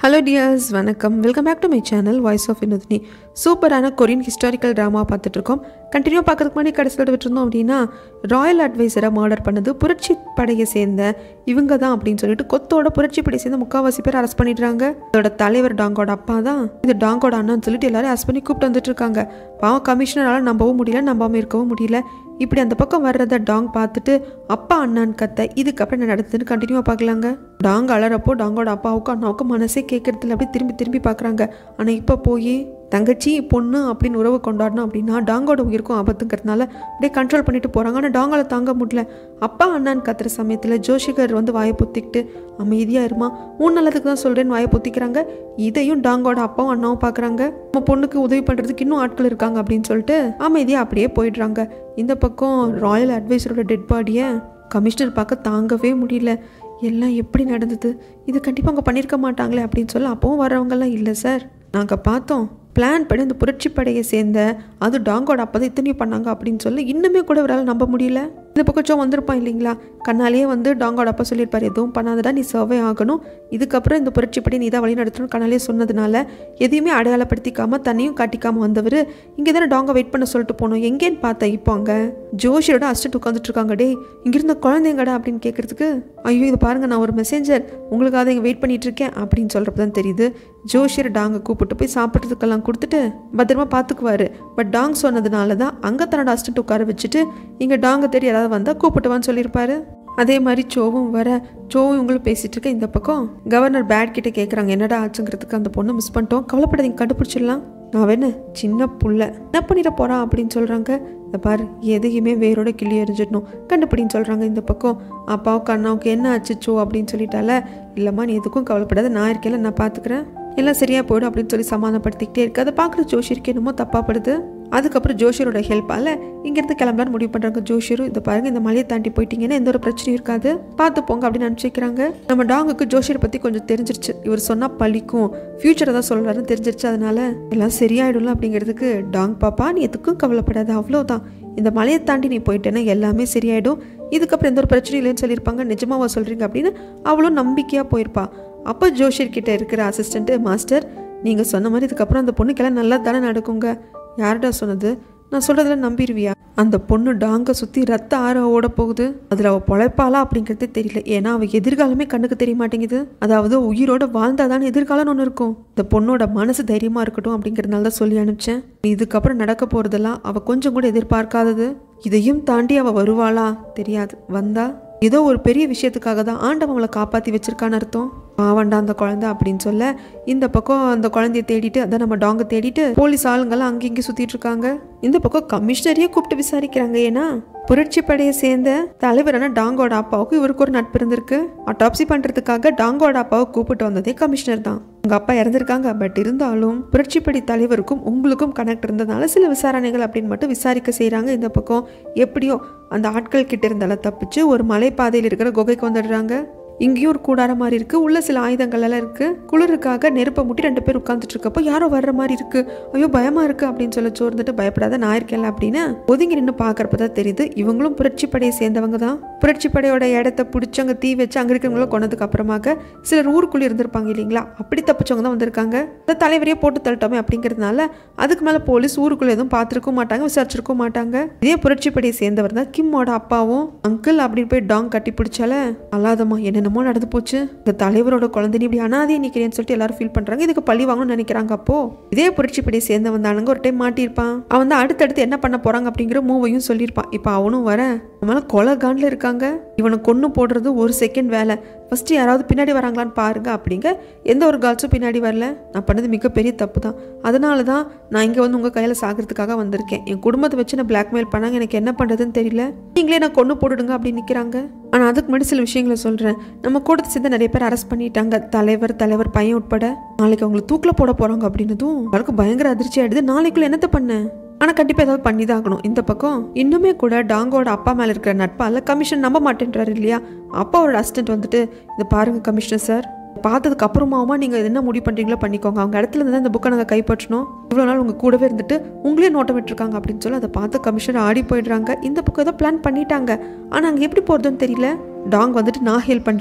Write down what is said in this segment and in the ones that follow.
hello dears வணக்கம் welcome back to my channel voice of Vinothini சூப்பரான Korean historical drama பார்த்துட்ருக்கோம் continue பார்க்கறதுக்கு முன்னாடி கடைசியில் விட்டுருந்தோம் அப்படின்னா ராயல் அட்வைசரை மர்டர் பண்ணது புரட்சி படையை சேர்ந்த இவங்க தான் அப்படின்னு சொல்லிட்டு கொத்தோட புரட்சி படையை சேர்ந்த முக்கால்வாசி பேர் அரெஸ்ட் பண்ணிடுறாங்க இதோட தலைவர் டாங்கோட அப்பா தான் இது டாங்கோட அண்ணான்னு சொல்லிட்டு எல்லாரும் அரெஸ்ட் பண்ணி கூப்பிட்டு வந்துட்டு இருக்காங்க பாவம் கமிஷனரால் நம்பவும் முடியல நம்பாமல் இருக்கவும் முடியல இப்படி அந்த பக்கம் வர்றத டாங் பார்த்துட்டு அப்பா அண்ணான்னு கத்த இதுக்கப்புறம் என்ன நடக்குதுன்னு கண்டினியூவாக பார்க்கலாங்க டாங் அலறப்போ டாங்கோட அப்பாவுக்கும் அண்ணாவுக்கும் மனசே கேட்கறதில்ல அப்படியே திரும்பி திரும்பி பார்க்குறாங்க ஆனால் இப்போ போய் தங்கச்சி பொண்ணு அப்படின்னு உறவு கொண்டாடணும் அப்படின்னா டாங்கோட உயிருக்கும் ஆபத்துங்கிறதுனால அப்படியே கண்ட்ரோல் பண்ணிட்டு போகிறாங்க ஆனால் டாங்கால தாங்க முடியல அப்பா அண்ணான்னு கத்துற சமயத்தில் ஜோஷிகர் வந்து வாயை பொத்திக்கிட்டு அமைதியாக இருமா மூணு நல்லதுக்கு தான் சொல்கிறேன்னு வாயை பொத்திக்கிறாங்க இதையும் டாங்கோட அப்பாவும் அண்ணாவும் பார்க்குறாங்க நம்ம பொண்ணுக்கு உதவி பண்ணுறதுக்கு இன்னும் ஆட்கள் இருக்காங்க அப்படின்னு சொல்லிட்டு அமைதியாக அப்படியே போயிடுறாங்க இந்த பக்கம் ராயல் அட்வைசரோட டெட் பாடியை கமிஷனர் பார்க்க தாங்கவே முடியல எல்லாம் எப்படி நடந்தது இது கண்டிப்பாக அவங்க பண்ணியிருக்க மாட்டாங்களே அப்படின்னு சொல்ல அப்பவும் வரவங்கெல்லாம் இல்லை சார் நாங்கள் பார்த்தோம் பிளான் பண்ணி அந்த புரட்சி படையை சேர்ந்த அது டாங்கோட அப்போ தான் இத்தனையும் பண்ணாங்க அப்படின்னு சொல்லி இன்னுமே கூட இவரால் நம்ப முடியல இந்த பக்கம் சோ வந்திருப்பான் இல்லைங்களா கண்ணாலேயே வந்து டாங்கோட அப்பா சொல்லியிருப்பார் எதுவும் பண்ணாதடா நீ சர்வே ஆகணும் இதுக்கப்புறம் இந்த புரட்சி படி நீ தான் வழி நடத்தணும் கண்ணாலே சொன்னதுனால எதையுமே அடையாளப்படுத்திக்காம தன்னையும் காட்டிக்காம வந்தவர் இங்கே தானே டாங்க வெயிட் பண்ண சொல்லிட்டு போனோம் எங்கேன்னு பார்த்தேன் இப்போ அங்கே ஜோஷியோட அசிஸ்டன்ட் உட்காந்துட்டு இருக்காங்க டே இங்கிருந்த குழந்தைங்கடா அப்படின்னு கேட்குறதுக்கு ஐயோ இது பாருங்க நான் ஒரு மெசேஞ்சர் உங்களுக்காக இங்கே வெயிட் பண்ணிட்டு இருக்கேன் அப்படின்னு சொல்கிறப்ப தான் தெரியுது ஜோஷியர் டாங்க கூப்பிட்டு போய் சாப்பிட்றதுக்கெல்லாம் கொடுத்துட்டு பத்திரமா பார்த்துக்குவாரு பட் டாங் சொன்னதுனால தான் அங்கே தன்னோட அசிஸ்டன்ட் உட்கார வச்சுட்டு இங்கே டாங்க தேடி யாராவது வந்தால் கூப்பிட்டுவான்னு சொல்லியிருப்பாரு அதே மாதிரி சோவும் வர சோவும் இவங்களும் பேசிட்டு இருக்க இந்த பக்கம் கவர்னர் பேட் கிட்ட கேட்குறாங்க என்னடா ஆச்சுங்கிறதுக்கு அந்த பொண்ணை மிஸ் பண்ணிட்டோம் கவலைப்படாதீங்க கண்டுபிடிச்சிடலாம் நான் வேணு சின்ன புள்ள என்ன பண்ணிட போறான் அப்படின்னு சொல்றாங்க இந்த பாரு எதையுமே வேரோட கிள்ளி எரிஞ்சிடணும் கண்டுபிடின்னு சொல்றாங்க இந்த பக்கம் அப்பாவுக்கு அண்ணாவுக்கு என்ன ஆச்சுச்சோ அப்படின்னு சொல்லிட்டால இல்லைம்மா நீ எதுக்கும் கவலைப்படாத நான் இருக்கேன்ல நான் பார்த்துக்கிறேன் எல்லாம் சரியா போயிடும் அப்படின்னு சொல்லி சமாதானப்படுத்திக்கிட்டே இருக்கு அதை பார்க்குற ஜோஷியருக்கு என்னமோ தப்பாப்படுது அதுக்கப்புறம் ஜோஷியரோட ஹெல்ப்பால் இங்கேருந்து கிளம்பலான்னு முடிவு பண்ணுறாங்க ஜோஷியரும் இந்த பாருங்க இந்த மலையை தாண்டி போயிட்டீங்கன்னா எந்த ஒரு பிரச்சனையும் இருக்காது பார்த்து போங்க அப்படின்னு நினச்சிக்கிறாங்க நம்ம டாங்குக்கு ஜோஷியரை பற்றி கொஞ்சம் தெரிஞ்சிருச்சு இவர் சொன்னால் பழிக்கும் ஃப்யூச்சரை தான் சொல்கிறாருன்னு தெரிஞ்சிருச்சு அதனால எல்லாம் சரியாயிடும்ல அப்படிங்கிறதுக்கு டாங் பாப்பா நீ எதுக்கும் கவலைப்படாத அவ்வளோதான் இந்த மலையை தாண்டி நீ போயிட்டேன்னா எல்லாமே சரியாயிடும் இதுக்கப்புறம் எந்த ஒரு பிரச்சனையும் இல்லைன்னு சொல்லியிருப்பாங்க நிஜமாவா சொல்கிறீங்க அப்படின்னு அவளும் நம்பிக்கையாக போயிருப்பா அப்போ ஜோஷியர் கிட்ட இருக்கிற அசிஸ்டண்ட்டு மாஸ்டர் நீங்கள் சொன்ன மாதிரி இதுக்கப்புறம் அந்த பொண்ணுக்கெல்லாம் நல்லா தானே நடக்குங்க யார்டா சொன்னது நான் சொல்கிறதுல நம்பிடுவியா அந்த பொண்ணு டாங்க சுற்றி ரத்த ஆற ஓட போகுது அதில் அவள் பொழைப்பாளா அப்படிங்கிறதே தெரியல ஏன்னா அவள் எதிர்காலமே கண்ணுக்கு தெரிய மாட்டேங்குது அதாவது உயிரோட வாழ்ந்தாதானே எதிர்காலம்னு ஒன்று இருக்கும் இந்த பொண்ணோட மனசு தைரியமாக இருக்கட்டும் அப்படிங்கிறதுனால தான் சொல்லி அனுப்பிச்சேன் இதுக்கப்புறம் நடக்க போகிறதெல்லாம் அவள் கொஞ்சம் கூட எதிர்பார்க்காதது இதையும் தாண்டி அவள் வருவாளா தெரியாது வந்தா ஏதோ ஒரு பெரிய விஷயத்துக்காக தான் ஆண்டவன் அவளை காப்பாற்றி வச்சிருக்கான்னு அர்த்தம் பாவண்டா அந்த குழந்தை அப்படின்னு சொல்ல இந்த பக்கம் அந்த குழந்தைய தேடிட்டு அதான் நம்ம டாங்க தேடிட்டு போலீஸ் ஆளுங்கெல்லாம் அங்கே இங்கே சுத்திட்டு இருக்காங்க இந்த பக்கம் கமிஷனரையே கூப்பிட்டு விசாரிக்கிறாங்க ஏன்னா புரட்சி படையை சேர்ந்த தலைவரான டாங்கோட அப்பாவுக்கு இவருக்கு ஒரு நட்பு இருந்திருக்கு அட்டாப்சி பண்றதுக்காக டாங்கோட அப்பாவை கூப்பிட்டு வந்ததே கமிஷனர் தான் உங்க அப்பா இறந்திருக்காங்க பட் இருந்தாலும் புரட்சிப்படி தலைவருக்கும் உங்களுக்கும் கனெக்ட் இருந்ததுனால சில விசாரணைகள் அப்படின்னு மட்டும் விசாரிக்க செய்கிறாங்க இந்த பக்கம் எப்படியோ அந்த ஆட்கள் கிட்ட இருந்தால தப்பிச்சு ஒரு மலைப்பாதையில் இருக்கிற குகைக்கு வந்துடுறாங்க இங்கேயும் ஒரு கூடார மாதிரி இருக்கு உள்ள சில ஆயுதங்கள் எல்லாம் இருக்கு குளிருக்காக நெருப்பை முட்டி ரெண்டு பேர் உட்காந்துட்டு இருக்கப்போ யாரோ வர்ற மாதிரி இருக்கு ஐயோ பயமா இருக்கு அப்படின்னு சொல்ல சோர்ந்துட்டு பயப்படாத நான் இருக்கேன்ல அப்படின்னு ஒதுங்கி நின்று பாக்குறப்ப தான் தெரியுது இவங்களும் புரட்சி படையை சேர்ந்தவங்க தான் புரட்சி படையோட இடத்த பிடிச்சி அங்கே தீ வச்சு அங்கே இருக்கிறவங்கள கொண்டதுக்கு அப்புறமாக சிலர் ஊருக்குள்ளே இருந்திருப்பாங்க இல்லைங்களா அப்படி தப்பிச்சவங்க தான் வந்திருக்காங்க இந்த தலைவரையே போட்டு தள்ளிட்டோமே அப்படிங்கிறதுனால அதுக்கு மேலே போலீஸ் ஊருக்குள்ளே எதுவும் பார்த்துருக்கவும் மாட்டாங்க விசாரிச்சிருக்கவும் மாட்டாங்க இதே புரட்சி படையை சேர்ந்தவர் தான் கிம்மோட அப்பாவும் அங்கிள் அப்படின்னு போய் டாங் கட்டி பிடிச்சால அல்லாதம்மா என்னென்னமோ நடந்து போச்சு இந்த தலைவரோட குழந்தை இப்படி அனாதையை நிற்கிறேன்னு சொல்லிட்டு எல்லாரும் ஃபீல் பண்றாங்க இதுக்கு பழி வாங்கணும்னு நினைக்கிறாங்க அப்போ இதே புரட்சி படையை சேர்ந்தவன் தானுங்க ஒரு டைம் மாட்டியிருப்பான் அவன் தான் அடுத்தடுத்து என்ன பண்ண போறாங்க அப்படிங்கிற மூவையும் சொல்லியிருப்பான் இப்போ அவனும் வர நம்மளால கொலை காண்டில் இருக்காங்க இவனை கொன்று போடுறது ஒரு செகண்ட் வேலை ஃபஸ்ட்டு யாராவது பின்னாடி வராங்களான்னு பாருங்க அப்படிங்க எந்த ஒரு கேர்ள்ஸும் பின்னாடி வரல நான் பண்ணது மிகப்பெரிய தப்பு தான் அதனால தான் நான் இங்கே வந்து உங்கள் கையில் சாகிறதுக்காக வந்திருக்கேன் என் குடும்பத்தை வச்சு நான் பிளாக்மெயில் பண்ணாங்க எனக்கு என்ன பண்ணுறதுன்னு தெரியல நீங்களே நான் கொண்டு போட்டுடுங்க அப்படின்னு நிற்கிறாங்க ஆனால் அதுக்கு முன்னாடி சில விஷயங்களை சொல்கிறேன் நம்ம கூட்டத்தை சேர்ந்து நிறைய பேர் அரெஸ்ட் பண்ணிட்டாங்க தலைவர் தலைவர் பையன் உட்பட நாளைக்கு அவங்களை தூக்கில் போட போகிறாங்க அப்படின்னதும் அவருக்கு பயங்கர அதிர்ச்சி ஆயிடுது நாளைக்குள்ள என்னத்தை பண்ண ஆனால் கண்டிப்பாக ஏதாவது பண்ணி தான் ஆகணும் இந்த பக்கம் இன்னுமே கூட டாங்கோட அப்பா மேலே இருக்கிற நட்பால் கமிஷன் நம்ப மாட்டேன்றாரு இல்லையா அப்பாவோட அசிஸ்டன்ட் வந்துட்டு இதை பாருங்க கமிஷனர் சார் பார்த்ததுக்கு அப்புறமாவுமா நீங்கள் என்ன முடிவு பண்ணுறீங்களோ பண்ணிக்கோங்க அவங்க இடத்துல இருந்து தான் இந்த புக்கை நாங்கள் கைப்பற்றணும் இவ்வளோ நாள் உங்கள் கூடவே இருந்துட்டு உங்களே நோட்டம் விட்டுருக்காங்க அப்படின்னு சொல்லி அதை பார்த்து கமிஷனர் ஆடி போயிடுறாங்க இந்த புக்கை ஏதோ பிளான் பண்ணிட்டாங்க ஆனால் அங்கே எப்படி போகிறதுன்னு தெரியல டாங் வந்துட்டு நான் ஹெல்ப் பண்ணுறேன்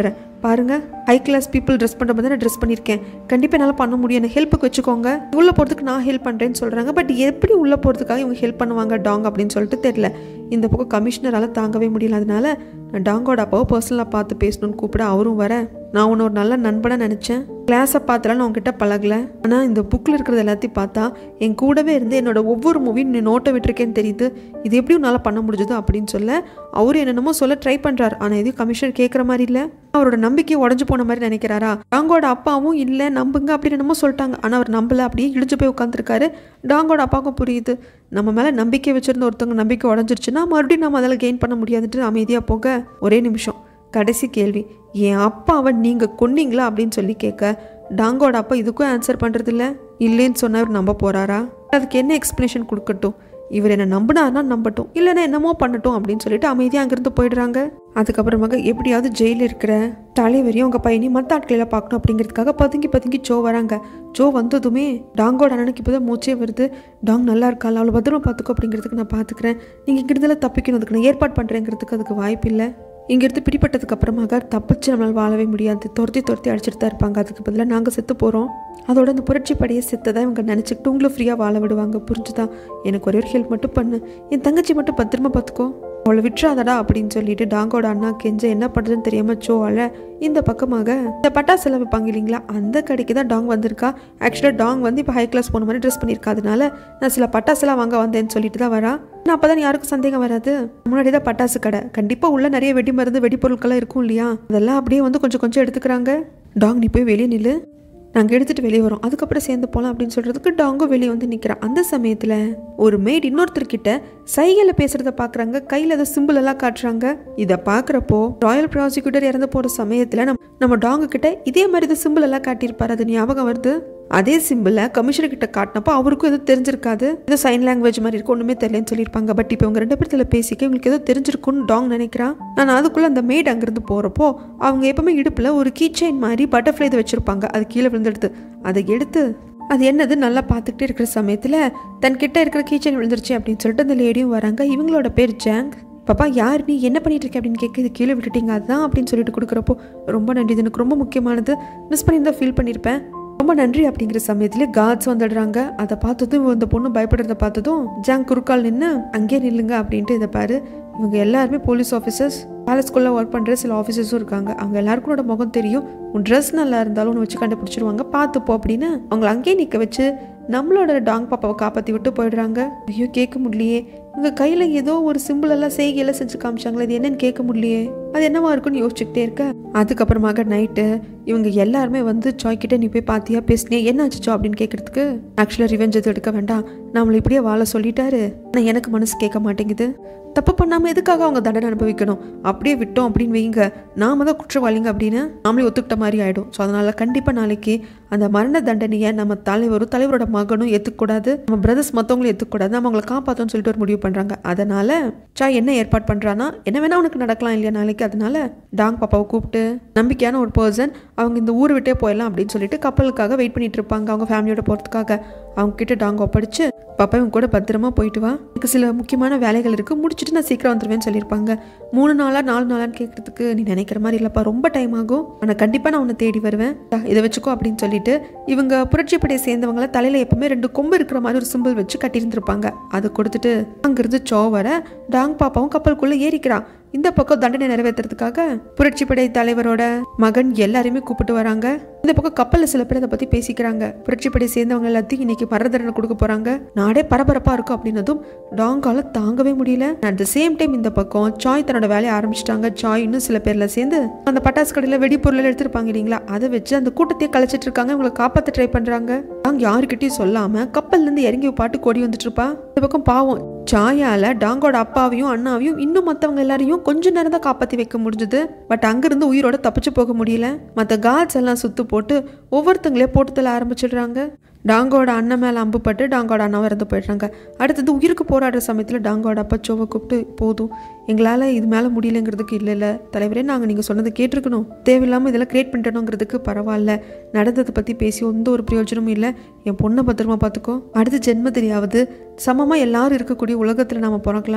பாருங்க ஹை கிளாஸ் பீப்புள் ட்ரெஸ் பண்ணுற மாதிரி நான் ட்ரெஸ் பண்ணியிருக்கேன் கண்டிப்பாக என்னால் பண்ண முடியும் என்ன ஹெல்ப்புக்கு வச்சுக்கோங்க உள்ளே போகிறதுக்கு நான் ஹெல்ப் பண்ணுறேன்னு சொல்கிறாங்க பட் எப்படி உள்ளே போகிறதுக்காக இவங்க ஹெல்ப் பண்ணுவாங்க டாங் அப்படின்னு சொல்லிட்டு தெரியல இந்த பக்கம் கமிஷனரால் தாங்கவே முடியல அதனால நான் டாங்கோட அப்பாவை பர்சனலாக பார்த்து பேசணும்னு கூப்பிட அவரும் வர நான் உன்னை ஒரு நல்ல நண்பனாக நினச்சேன் கிளாஸை பார்த்துலாம் நான் உங்ககிட்ட பழகல ஆனால் இந்த புக்கில் இருக்கிறது எல்லாத்தையும் பார்த்தா என் கூடவே இருந்து என்னோட ஒவ்வொரு மூவியும் நீ நோட்டை விட்டுருக்கேன்னு தெரியுது இது எப்படி உன்னால் பண்ண முடிஞ்சது அப்படின்னு சொல்ல அவரு என்னென்னமோ சொல்ல ட்ரை பண்ணுறாரு ஆனால் எதையும் கமிஷனர் கேட்குற மாதிரி இல்லை அவரோட நம்பிக்கை உடஞ்சு போன மாதிரி நினைக்கிறாரா டாங்கோட அப்பாவும் இல்லை நம்புங்க அப்படின்னு என்னமோ சொல்லிட்டாங்க ஆனால் அவர் நம்பல அப்படியே இடிஞ்சு போய் உட்காந்துருக்காரு டாங்கோட அப்பாவுக்கும் புரியுது நம்ம மேலே நம்பிக்கை வச்சிருந்த ஒருத்தவங்க நம்பிக்கை உடஞ்சிருச்சுன்னா மறுபடியும் நம்ம அதில் கெயின் பண்ண முடியாதுட்டு அமைதியாக போக ஒரே நிமிஷம் கடைசி கேள்வி என் அப்பாவை நீங்கள் கொன்னீங்களா அப்படின்னு சொல்லி கேட்க டாங்கோட அப்பா இதுக்கும் ஆன்சர் பண்ணுறது இல்லை இல்லைன்னு சொன்னவர் நம்ப போகிறாரா அதுக்கு என்ன எக்ஸ்ப்ளனேஷன் கொடுக்கட்டும் இவர் என்ன நம்பினார்னா நம்பட்டும் இல்லைன்னா என்னமோ பண்ணட்டும் அப்படின்னு சொல்லிட்டு அமைதியாக அங்கேருந்து போயிடுறாங்க அதுக்கப்புறமாக எப்படியாவது ஜெயிலில் இருக்கிற தலைவரையும் உங்கள் பையனையும் மற்ற ஆட்களில் பார்க்கணும் அப்படிங்கிறதுக்காக பதுங்கி பதுங்கி ஜோ வராங்க ஜோ வந்ததுமே டாங்கோட அண்ணனுக்கு இப்போ தான் மூச்சே வருது டாங் நல்லா இருக்காள் அவ்வளோ பத்திரமா பார்த்துக்கோ அப்படிங்கிறதுக்கு நான் பார்த்துக்கிறேன் நீங்கள் இங்கிருந்தெல்லாம் தப்பிக்கணும் அதுக்கு நான் ஏற்பாடு பண்ணுறேங்கிறதுக்கு அதுக்கு வாய்ப்பு இல்லை இங்கேருந்து பிடிப்பட்டதுக்கு அப்புறமாக தப்பிச்சு நம்மளால் வாழவே முடியாது துரத்தி துரத்தி அடிச்சிட்டு தான் இருப்பாங்க அதுக்கு பதிலாக நாங்கள் செத்து போகிறோம் அதோட இந்த புரட்சி படையை செத்ததை இவங்க நினச்சிக்கிட்டு உங்களை ஃப்ரீயாக வாழ விடுவாங்க புரிஞ்சுதா எனக்கு ஒரே ஒரு ஹெல்ப் மட்டும் பண்ணு என் தங்கச்சி மட்டும் பத்திரமா பார்த்துக்கோ அவளை விட்டுறாதடா அப்படின்னு சொல்லிட்டு டாங்கோட அண்ணா கெஞ்ச என்ன பண்ணுறதுன்னு தெரியாமல் சோ அழ இந்த பக்கமாக இந்த பட்டாசுலாம் வைப்பாங்க இல்லைங்களா அந்த கடைக்கு தான் டாங் வந்திருக்கா ஆக்சுவலாக டாங் வந்து இப்போ ஹை கிளாஸ் போன மாதிரி ட்ரெஸ் பண்ணியிருக்கா அதனால நான் சில பட்டாசுலாம் வாங்க வந்தேன்னு சொல்லிட்டு தான் வரா நான் அப்போ தான் யாருக்கும் சந்தேகம் வராது முன்னாடி தான் பட்டாசு கடை கண்டிப்பாக உள்ள நிறைய வெடி மருந்து வெடிப்பொருட்கள்லாம் இருக்கும் இல்லையா அதெல்லாம் அப்படியே வந்து கொஞ்சம் கொஞ்சம் எடுத்துக்கிறாங்க டாங் நீ போய் வெளியே நில்லு நாங்கள் எடுத்துகிட்டு வெளியே வரோம் அதுக்கப்புறம் சேர்ந்து போகலாம் அப்படின்னு சொல்கிறதுக்கு டாங்கும் வெளியே வந்து நிற்கிறான் அந்த சமயத்தில் ஒரு மெய்ட் இன்னொருத்தர்கிட்ட சைகையில் பேசுகிறத பார்க்குறாங்க கையில் ஏதோ சிம்பிள் எல்லாம் காட்டுறாங்க இதை பார்க்குறப்போ ராயல் ப்ராசிக்யூட்டர் இறந்து போகிற சமயத்தில் நம்ம நம்ம டாங்கு கிட்ட இதே மாதிரி இது சிம்பிள் எல்லாம் காட்டியிருப்பாரு அது ஞாபகம் வருது அதே சிம்பிளை கமிஷனர் கிட்ட காட்டினப்போ அவருக்கும் எதுவும் தெரிஞ்சிருக்காது ஏதோ சைன் லாங்குவேஜ் மாதிரி இருக்கும் ஒன்றுமே தெரியலன்னு சொல்லியிருப்பாங்க பட் இப்போ இவங்க ரெண்டு பேர்த்துல பேசிக்க இவங்களுக்கு ஏதோ தெரிஞ்சிருக்கும்னு டாங் நினைக்கிறான் நான் அதுக்குள்ளே அந்த மெய்ட் அங்கேருந்து போகிறப்போ அவங்க எப்பவுமே இடுப்பில் ஒரு கீ செயின் மாதிரி பட்டர்ஃப்ளை இதை வச்சுருப்பாங்க அது கீழே விழுந்துடுது அதை எடுத்து அது என்னது நல்லா பார்த்துக்கிட்டே இருக்கிற சமயத்தில் தன்கிட்ட இருக்கிற கீச்சன் விழுந்துருச்சு அப்படின்னு சொல்லிட்டு அந்த லேடியும் வராங்க இவங்களோட பேர் ஜாங் பாப்பா யார் நீ என்ன பண்ணிட்டு இருக்க அப்படின்னு கேட்க இது கீழே விட்டுட்டீங்க அதுதான் அப்படின்னு சொல்லிட்டு கொடுக்குறப்போ ரொம்ப நன்றி இது எனக்கு ரொம்ப முக்கியமானது மிஸ் பண்ணியிருந்தா ஃபீல் பண்ணியிருப்பேன் ரொம்ப நன்றி அப்படிங்கிற சமயத்துல கார்ட்ஸ் வந்துடுறாங்க அதை பார்த்ததும் இந்த பொண்ணு பயப்படுறத பார்த்ததும் ஜாங் குறுக்கால் நின்று அங்கேயே நில்லுங்க அப்படின்ட்டு இதை பாரு இவங்க எல்லாருமே போலீஸ் ஆஃபீஸர்ஸ் பேலஸ்குள்ளே ஒர்க் பண்ணுற சில ஆஃபீஸர்ஸும் இருக்காங்க அவங்க எல்லாருக்குனோட முகம் தெரியும் உன் ட்ரெஸ் நல்லா இருந்தாலும் ஒன்று வச்சு கண்டுபிடிச்சிருவாங்க பார்த்துப்போ அப்படின்னு அவங்கள அங்கேயே நிற்க வச்சு நம்மளோட டாங் பாப்பாவை காப்பாற்றி விட்டு போயிடுறாங்க ஐயோ கேட்க முடியலையே இவங்க கையில் ஏதோ ஒரு சிம்பிள் எல்லாம் செய்கையெல்லாம் செஞ்சு காமிச்சாங்களே இது என்னன்னு கேட்க முடியலையே அது என்னவா இருக்குன்னு யோசிச்சுக்கிட்டே இருக்க அதுக்கப்புறமாக நைட்டு இவங்க எல்லாருமே வந்து சாய் கிட்ட நீ போய் பாத்தியா பேசினே என்ன ஆச்சுச்சோ அப்படின்னு கேட்கறதுக்கு ஆக்சுவலாக ரிவெஞ்ச் எதுவும் எடுக்க வேண்டாம் நம்மளை இப்படியே வாழ சொல்லிட்டாரு ஆனால் எனக்கு மனசு கேட்க மாட்டேங்குது தப்பு பண்ணாமல் எதுக்காக அவங்க தண்டனை அனுபவிக்கணும் அப்படியே விட்டோம் அப்படின்னு வைங்க நாம தான் குற்றவாளிங்க அப்படின்னு நாமளே ஒத்துக்கிட்ட மாதிரி ஆயிடும் ஸோ அதனால கண்டிப்பாக நாளைக்கு அந்த மரண தண்டனையை நம்ம தலைவரும் தலைவரோட மகனும் ஏற்றுக்கூடாது நம்ம பிரதர்ஸ் மற்றவங்களும் ஏற்றுக்கூடாது நம்ம அவங்களை காப்பாற்றோம்னு சொல்லிட்டு ஒரு முடிவு பண்ணுறாங்க அதனால சா என்ன ஏற்பாடு பண்ணுறான்னா என்ன வேணா உனக்கு நடக்கலாம் இல்லையா நாளைக்கு அதனால டாங் பாப்பாவை கூப்பிட்டு நம்பிக்கையான ஒரு பர்சன் அவங்க இந்த ஊர் விட்டே போயிடலாம் அப்படின்னு சொல்லிட்டு கப்பலுக்காக வெயிட் பண்ணிட்டு இருப்பாங்க அவங்க ஃபேமிலியோட போகிறதுக்காக அவங்க கிட்ட டாங் ஒப்படைச்சு பாப்பா இவங்க கூட பத்திரமா போயிட்டு வா எனக்கு சில முக்கியமான வேலைகள் இருக்குது முடிச்சுட்டு நான் சீக்கிரம் வந்துடுவேன்னு சொல்லியிருப்பாங்க மூணு நாளா நாலு நாளான்னு கேட்கறதுக்கு நீ நினைக்கிற மாதிரி இல்லைப்பா ரொம்ப டைம் ஆகும் ஆனால் கண்டிப்பாக நான் உன்னை தேடி வருவேன் டா, இதை வச்சுக்கோ அப்படின்னு சொல்லிட்டு இவங்க புரட்சிப்படையை சேர்ந்தவங்கள தலையில் எப்பவுமே ரெண்டு கொம்பு இருக்கிற மாதிரி ஒரு சிம்பிள் வச்சு கட்டியிருந்திருப்பாங்க அதை கொடுத்துட்டு அங்கிருந்து சோ வர டாங் பாப்பாவும் கப்பலுக்குள்ளே ஏறிக்கிறான் இந்த பக்கம் தண்டனை நிறைவேற்றுறதுக்காக புரட்சிப்படை தலைவரோட மகன் எல்லாரையுமே கூப்பிட்டு வராங்க இந்த பக்கம் கப்பல்ல சில பேர் அதை பத்தி பேசிக்கிறாங்க புரட்சிப்படை சேர்ந்தவங்க எல்லாத்தையும் இன்னைக்கு மரண தண்டனை கொடுக்க போறாங்க நாடே பரபரப்பா இருக்கும் அப்படின்னதும் டாங்கால தாங்கவே முடியல அட் த சேம் டைம் இந்த பக்கம் சாய் தன்னோட வேலையை ஆரம்பிச்சிட்டாங்க சாய் இன்னும் சில பேர்ல சேர்ந்து அந்த பட்டாசு கடையில வெடிப்பொருள் எடுத்திருப்பாங்க இல்லைங்களா அதை வச்சு அந்த கூட்டத்தையே கலைச்சிட்டு இருக்காங்க இவங்களை காப்பாத்த ட்ரை பண்றாங்க டாங் யாருக்கிட்டையும் சொல்லாம கப்பல்ல இருந்து இறங்கி பாட்டு கொடி வந்துட்டு இருப்பா இந்த பக்கம் பாவம் சாயால டாங்கோட அப்பாவையும் அண்ணாவையும் இன்னும் மற்றவங்க எல்லாரையும் கொஞ்ச நேரம் தான் காப்பாற்றி வைக்க முடிஞ்சது பட் அங்கிருந்து உயிரோட தப்பிச்சு போக முடியல மற்ற கார்ட்ஸ் எல்லாம் சுத்து போட்டு ஒவ்வொருத்தங்களே போட்டு தள்ள ஆரம்பிச்சிடுறாங்க டாங்கோட அண்ணன் மேலே அம்பு பட்டு டாங்கோட அண்ணாவும் இறந்து போயிடுறாங்க அடுத்தது உயிருக்கு போராடுற சமயத்தில் டாங்கோட அப்பா சோவை கூப்பிட்டு போதும் எங்களால் இது மேலே முடியலங்கிறதுக்கு இல்லை இல்லை தலைவரே நாங்கள் நீங்கள் சொன்னதை கேட்டிருக்கணும் தேவையில்லாமல் இதெல்லாம் கிரியேட் பண்ணிட்டோங்கிறதுக்கு பரவாயில்ல நடந்ததை பற்றி பேசி எந்த ஒரு பிரயோஜனமும் இல்லை என் பொண்ணை பத்திரமா பார்த்துக்கோ அடுத்த ஜென்மத்திலேயாவது சமமாக எல்லாரும் இருக்கக்கூடிய உலகத்தில் நாம பிறக்கலாம்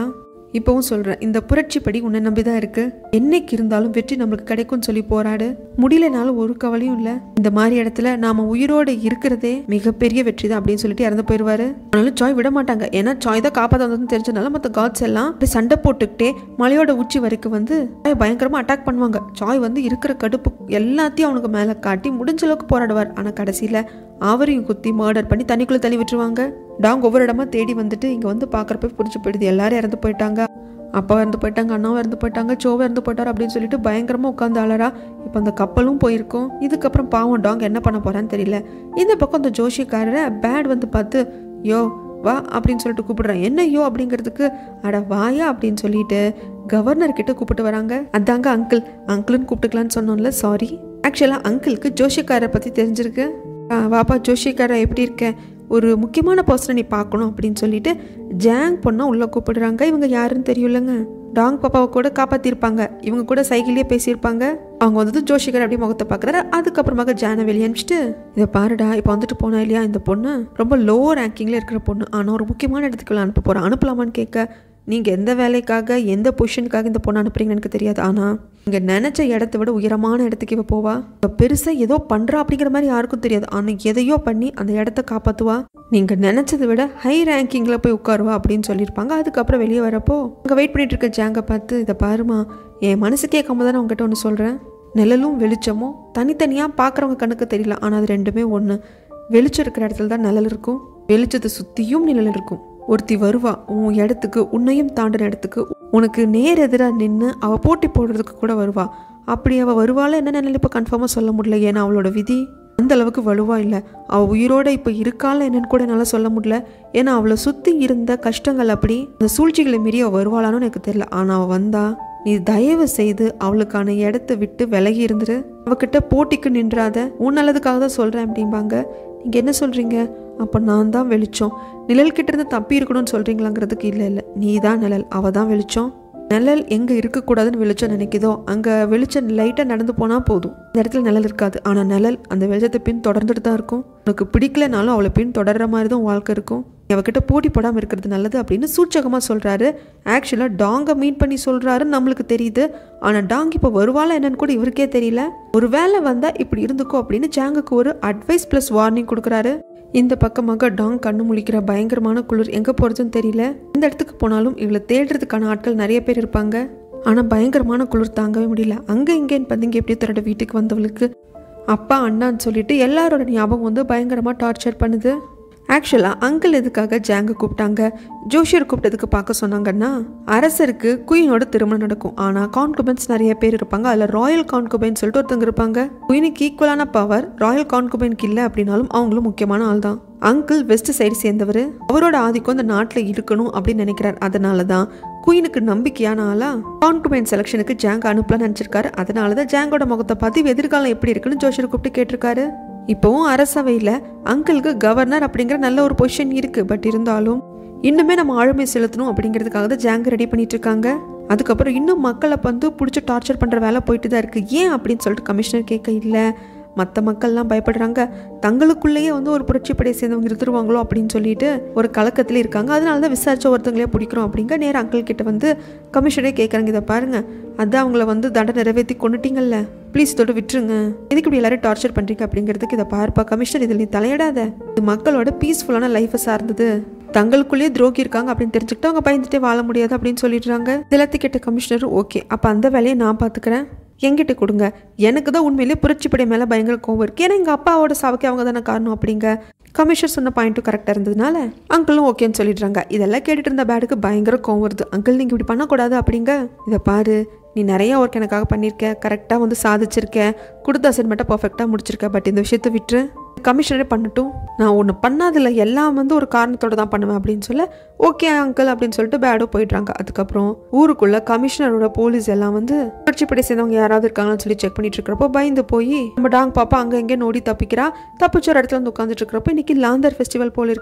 இப்போவும் சொல்கிறேன் இந்த புரட்சிப்படி உன்னை நம்பி தான் இருக்கு என்னைக்கு இருந்தாலும் வெற்றி நம்மளுக்கு கிடைக்கும்னு சொல்லி போராடு முடியலனாலும் ஒரு கவலையும் இல்லை இந்த மாதிரி இடத்துல நாம உயிரோடு இருக்கிறதே மிகப்பெரிய வெற்றி தான் அப்படின்னு சொல்லிட்டு இறந்து போயிடுவாரு ஆனாலும் சாய் விட மாட்டாங்க ஏன்னா சாய் தான் காப்பாற்ற வந்ததுன்னு தெரிஞ்சனால மற்ற காட்ஸ் எல்லாம் அப்படியே சண்டை போட்டுக்கிட்டே மலையோட உச்சி வரைக்கும் வந்து சாய் பயங்கரமாக அட்டாக் பண்ணுவாங்க சாய் வந்து இருக்கிற கடுப்பு எல்லாத்தையும் அவனுக்கு மேலே காட்டி முடிஞ்ச அளவுக்கு போராடுவார் ஆனால் கடைசியில் அவரையும் குத்தி மர்டர் பண்ணி தண்ணிக்குள்ளே தள்ளி விட்டுருவாங்க டாங் ஒவ்வொரு இடமா தேடி வந்துட்டு இங்கே வந்து பார்க்குறப்ப புரிஞ்சு போயிடுது எல்லாரும் இறந்து போயிட்டாங்க அப்பா இறந்து போயிட்டாங்க அண்ணாவும் இறந்து போயிட்டாங்க சோவை இறந்து போயிட்டார் அப்படின்னு சொல்லிட்டு பயங்கரமாக உட்காந்து அலறா இப்போ அந்த கப்பலும் போயிருக்கும் இதுக்கப்புறம் பாவம் டாங் என்ன பண்ண போறான்னு தெரியல இந்த பக்கம் அந்த ஜோஷிக்காரரை பேட் வந்து பார்த்து யோ வா அப்படின்னு சொல்லிட்டு கூப்பிடுறான் என்ன யோ அப்படிங்கிறதுக்கு அட வாயா அப்படின்னு சொல்லிட்டு கவர்னர் கிட்ட கூப்பிட்டு வராங்க அதாங்க அங்கிள் அங்கிள்னு கூப்பிட்டுக்கலான்னு சொன்னோம்ல சாரி ஆக்சுவலாக அங்கிளுக்கு ஜோஷிக்காரரை பற்றி தெரிஞ்சிருக்கு "ஆ, வாப்பா ஜோஷிக்காரா எப்படி இருக்க ஒரு முக்கியமான பர்சனை நீ பார்க்கணும் அப்படின்னு சொல்லிட்டு ஜாங் பொண்ணை உள்ளே கூப்பிடுறாங்க இவங்க யாருன்னு தெரியலங்க டாங் பாப்பாவை கூட காப்பாற்றிருப்பாங்க இவங்க கூட சைக்கிள்லேயே பேசியிருப்பாங்க அவங்க வந்து ஜோஷிகர் அப்படியே முகத்தை பார்க்குறாரு அதுக்கப்புறமாக ஜானை வெளியே அனுப்பிச்சிட்டு இதை பாருடா இப்போ வந்துட்டு போனா இல்லையா இந்த பொண்ணு ரொம்ப லோ ரேங்கிங்கில் இருக்கிற பொண்ணு ஆனால் ஒரு முக்கியமான இடத்துக்கு அனுப்ப போகிறேன் அனுப்பலாமான்னு கேட்க நீங்கள் எந்த வேலைக்காக எந்த பொசிஷனுக்காக இந்த பொண்ணை அனுப்புறீங்கன்னு எனக்கு தெரியாது ஆனால் இங்கே நினச்ச இடத்த விட உயரமான இடத்துக்கு இவ போவா இவ பெருசாக ஏதோ பண்ணுறா அப்படிங்கிற மாதிரி யாருக்கும் தெரியாது ஆனால் எதையோ பண்ணி அந்த இடத்த காப்பாற்றுவா நீங்கள் நினச்சதை விட ஹை ரேங்கிங்கில் போய் உட்காருவா அப்படின்னு சொல்லியிருப்பாங்க அதுக்கப்புறம் வெளியே வரப்போ அங்கே வெயிட் பண்ணிட்டு இருக்க ஜாங்கை பார்த்து இதை பாருமா என் மனசு கேட்காம தானே உங்ககிட்ட ஒன்று சொல்கிறேன் நிழலும் வெளிச்சமும் தனித்தனியாக பார்க்குறவங்க கண்ணுக்கு தெரியல ஆனால் அது ரெண்டுமே ஒன்று வெளிச்சம் இருக்கிற இடத்துல தான் நிழல் இருக்கும் வெளிச்சத்தை சுற்றியும் நிழல் இருக்கும் ஒருத்தி வருவா உன் இடத்துக்கு உன்னையும் தாண்டின இடத்துக்கு உனக்கு நேர் எதிராக நின்று அவள் போட்டி போடுறதுக்கு கூட வருவா அப்படி அவள் வருவாள் என்ன நிலையில் இப்போ கன்ஃபார்மாக சொல்ல முடியல ஏன்னா அவளோட விதி அந்த அளவுக்கு வலுவா இல்லை அவள் உயிரோட இப்போ இருக்கால என்னன்னு கூட என்னால் சொல்ல முடியல ஏன்னா அவளை சுற்றி இருந்த கஷ்டங்கள் அப்படி அந்த சூழ்ச்சிகளை மீறி அவள் வருவாளான்னு எனக்கு தெரியல ஆனால் அவள் வந்தா நீ தயவு செய்து அவளுக்கான இடத்த விட்டு விலகி இருந்துரு அவகிட்ட போட்டிக்கு நின்றாத உன் நல்லதுக்காக தான் சொல்கிறேன் அப்படிம்பாங்க நீங்கள் என்ன சொல்கிறீங்க அப்போ நான் தான் வெளிச்சம் நிழல் கிட்ட இருந்து தப்பி இருக்கணும்னு சொல்கிறீங்களாங்கிறதுக்கு இல்லை இல்லை நீ தான் நிழல் அவள் தான் வெளிச்சம் நிழல் எங்கே இருக்கக்கூடாதுன்னு வெளிச்சம் நினைக்குதோ அங்கே வெளிச்சம் லைட்டாக நடந்து போனால் போதும் இந்த இடத்துல நிழல் இருக்காது ஆனால் நிழல் அந்த வெளிச்சத்தை பின் தொடர்ந்துட்டு தான் இருக்கும் உனக்கு பிடிக்கலனாலும் அவளை பின் தொடர்ற மாதிரி தான் உன் வாழ்க்கை இருக்கும் நீ அவகிட்ட போட்டி போடாமல் இருக்கிறது நல்லது அப்படின்னு சூச்சகமாக சொல்கிறாரு ஆக்சுவலாக டாங்கை மீட் பண்ணி சொல்கிறாருன்னு நம்மளுக்கு தெரியுது ஆனால் டாங் இப்போ வருவாளா என்னன்னு கூட இவருக்கே தெரியல ஒரு வேளை வந்தால் இப்படி இருந்துக்கோ அப்படின்னு ஜாங்குக்கு ஒரு அட்வைஸ் ப்ளஸ் வார்னிங் கொடுக்குறாரு இந்த பக்கமாக டாங் கண்ணு முழிக்கிற பயங்கரமான குளிர் எங்கே போகிறதுன்னு தெரியல இந்த இடத்துக்கு போனாலும் இவளை தேடுறதுக்கான ஆட்கள் நிறைய பேர் இருப்பாங்க ஆனால் பயங்கரமான குளிர் தாங்கவே முடியல அங்கே இங்கேன்னு பார்த்தீங்க எப்படியோ தன்னோட வீட்டுக்கு வந்தவளுக்கு அப்பா அண்ணான்னு சொல்லிட்டு எல்லாரோட ஞாபகம் வந்து பயங்கரமாக டார்ச்சர் பண்ணுது ஆக்சுவலாக அங்கிள் எதுக்காக ஜாங்க கூப்பிட்டாங்க ஜோஷியர் கூப்பிட்டதுக்கு பார்க்க சொன்னாங்கன்னா அரசருக்கு குயினோட திருமணம் நடக்கும் ஆனால் கான்குபென்ஸ் நிறைய பேர் இருப்பாங்க அதில் ராயல் கான்குபைன் சொல்லிட்டு ஒருத்தங்க இருப்பாங்க குயினுக்கு ஈக்குவலான பவர் ராயல் கான்குபைனுக்கு இல்லை அப்படின்னாலும் அவங்களும் முக்கியமான ஆள் தான் அங்கிள் வெஸ்ட் சைடு சேர்ந்தவர் அவரோட ஆதிக்கம் இந்த நாட்டில் இருக்கணும் அப்படின்னு நினைக்கிறார் அதனால தான் குயினுக்கு நம்பிக்கையான ஆளா கான்குபைன் செலெக்ஷனுக்கு ஜாங் அனுப்பலாம்னு நினச்சிருக்காரு அதனால தான் ஜாங்கோட முகத்தை பார்த்து இவ எதிர்காலம் எப்படி இருக்குன்னு ஜோஷியர் கூப்பிட்டு கேட்டிருக்காரு இப்போவும் அரசவையில் அங்கிளுக்கு கவர்னர் அப்படிங்கிற நல்ல ஒரு பொசிஷன் இருக்கு பட் இருந்தாலும் இன்னுமே நம்ம ஆளுமை செலுத்தணும் அப்படிங்கிறதுக்காக தான் ஜாங்க ரெடி பண்ணிட்டு இருக்காங்க அதுக்கப்புறம் இன்னும் மக்களை வந்து பிடிச்சி டார்ச்சர் பண்ணுற வேலை போயிட்டு தான் இருக்கு ஏன் அப்படின்னு சொல்லிட்டு கமிஷனர் கேட்க இல்லை மற்ற மக்கள்லாம் பயப்படுறாங்க தங்களுக்குள்ளேயே வந்து ஒரு புரட்சிப்படையை சேர்ந்தவங்க இருந்துருவாங்களோ அப்படின்னு சொல்லிட்டு ஒரு கலக்கத்தில் இருக்காங்க அதனால தான் விசாரிச்ச ஒருத்தங்களே பிடிக்கிறோம் அப்படிங்க நேரா அங்கிள் கிட்ட வந்து கமிஷனரே கேட்குறாங்க இதை பாருங்க அதான் அவங்கள வந்து தண்டனை நிறைவேற்றி கொண்டுட்டீங்கல்ல ப்ளீஸ் தொட்டு விட்டுருங்க எதுக்கு இப்படி எல்லாரும் டார்ச்சர் பண்ணுறீங்க அப்படிங்கிறதுக்கு இதை பார்ப்பா கமிஷனர் இதில் நீ தலையிடாத இது மக்களோட பீஸ்ஃபுல்லான லைஃபை சார்ந்தது தங்களுக்குள்ளேயே துரோகி இருக்காங்க அப்படின்னு தெரிஞ்சுக்கிட்டு அவங்க பயந்துட்டே வாழ முடியாது அப்படின்னு சொல்லிடுறாங்க இதெல்லாத்தையும் கேட்ட கமிஷனர் ஓகே அப்போ அந்த வேலையை நான் பார்த்துக்கிறேன் என்கிட்ட கொடுங்க எனக்கு தான் உண்மையிலேயே புரட்சிப்படை மேலே பயங்கர கோவம் இருக்குது ஏன்னா எங்கள் அப்பாவோட சாவுக்கு அவங்க தானே காரணம் அப்படிங்க கமிஷனர் சொன்ன பாயிண்ட்டும் கரெக்டாக இருந்ததுனால அங்கிளும் ஓகேன்னு சொல்லிடுறாங்க இதெல்லாம் கேட்டுட்டு இருந்த பேடுக்கு பயங்கர கோவம் வருது அங்கிள் நீங்கள் இப்படி பண்ணக்கூடாது அப்படிங்க இதை பாரு நீ நிறைய ஒர்க் எனக்காக பண்ணியிருக்க கரெக்டாக வந்து சாதிச்சிருக்க கொடுத்த அசைன்மெண்ட்டை பர்ஃபெக்டாக முடிச்சிருக்க பட் இந்த விஷயத்தை விட்டுரு கமிஷனரே பண்ணட்டும் நான் ஒன்று பண்ணாதில்ல எல்லாம் வந்து ஒரு காரணத்தோட தான் பண்ணுவேன் அப்படின்னு சொல்ல ஓகே அங்கிள் அப்படின்னு சொல்லிட்டு பேடோ போயிடுறாங்க அதுக்கப்புறம் ஊருக்குள்ள கமிஷனரோட போலீஸ் எல்லாம் வந்து புரட்சிப்படை சேர்ந்தவங்க யாராவது இருக்காங்கன்னு சொல்லி செக் பண்ணிட்டு இருக்கிறப்போ பயந்து போய் நம்ம டாங் பாப்பா அங்கே எங்கே நோடி தப்பிக்கிறா தப்பிச்ச ஒரு இடத்துல வந்து உட்காந்துட்டு இருக்கிறப்போ இன்னைக்கு லாந்தர் ஃபெஸ்டிவல் போல இருக்கு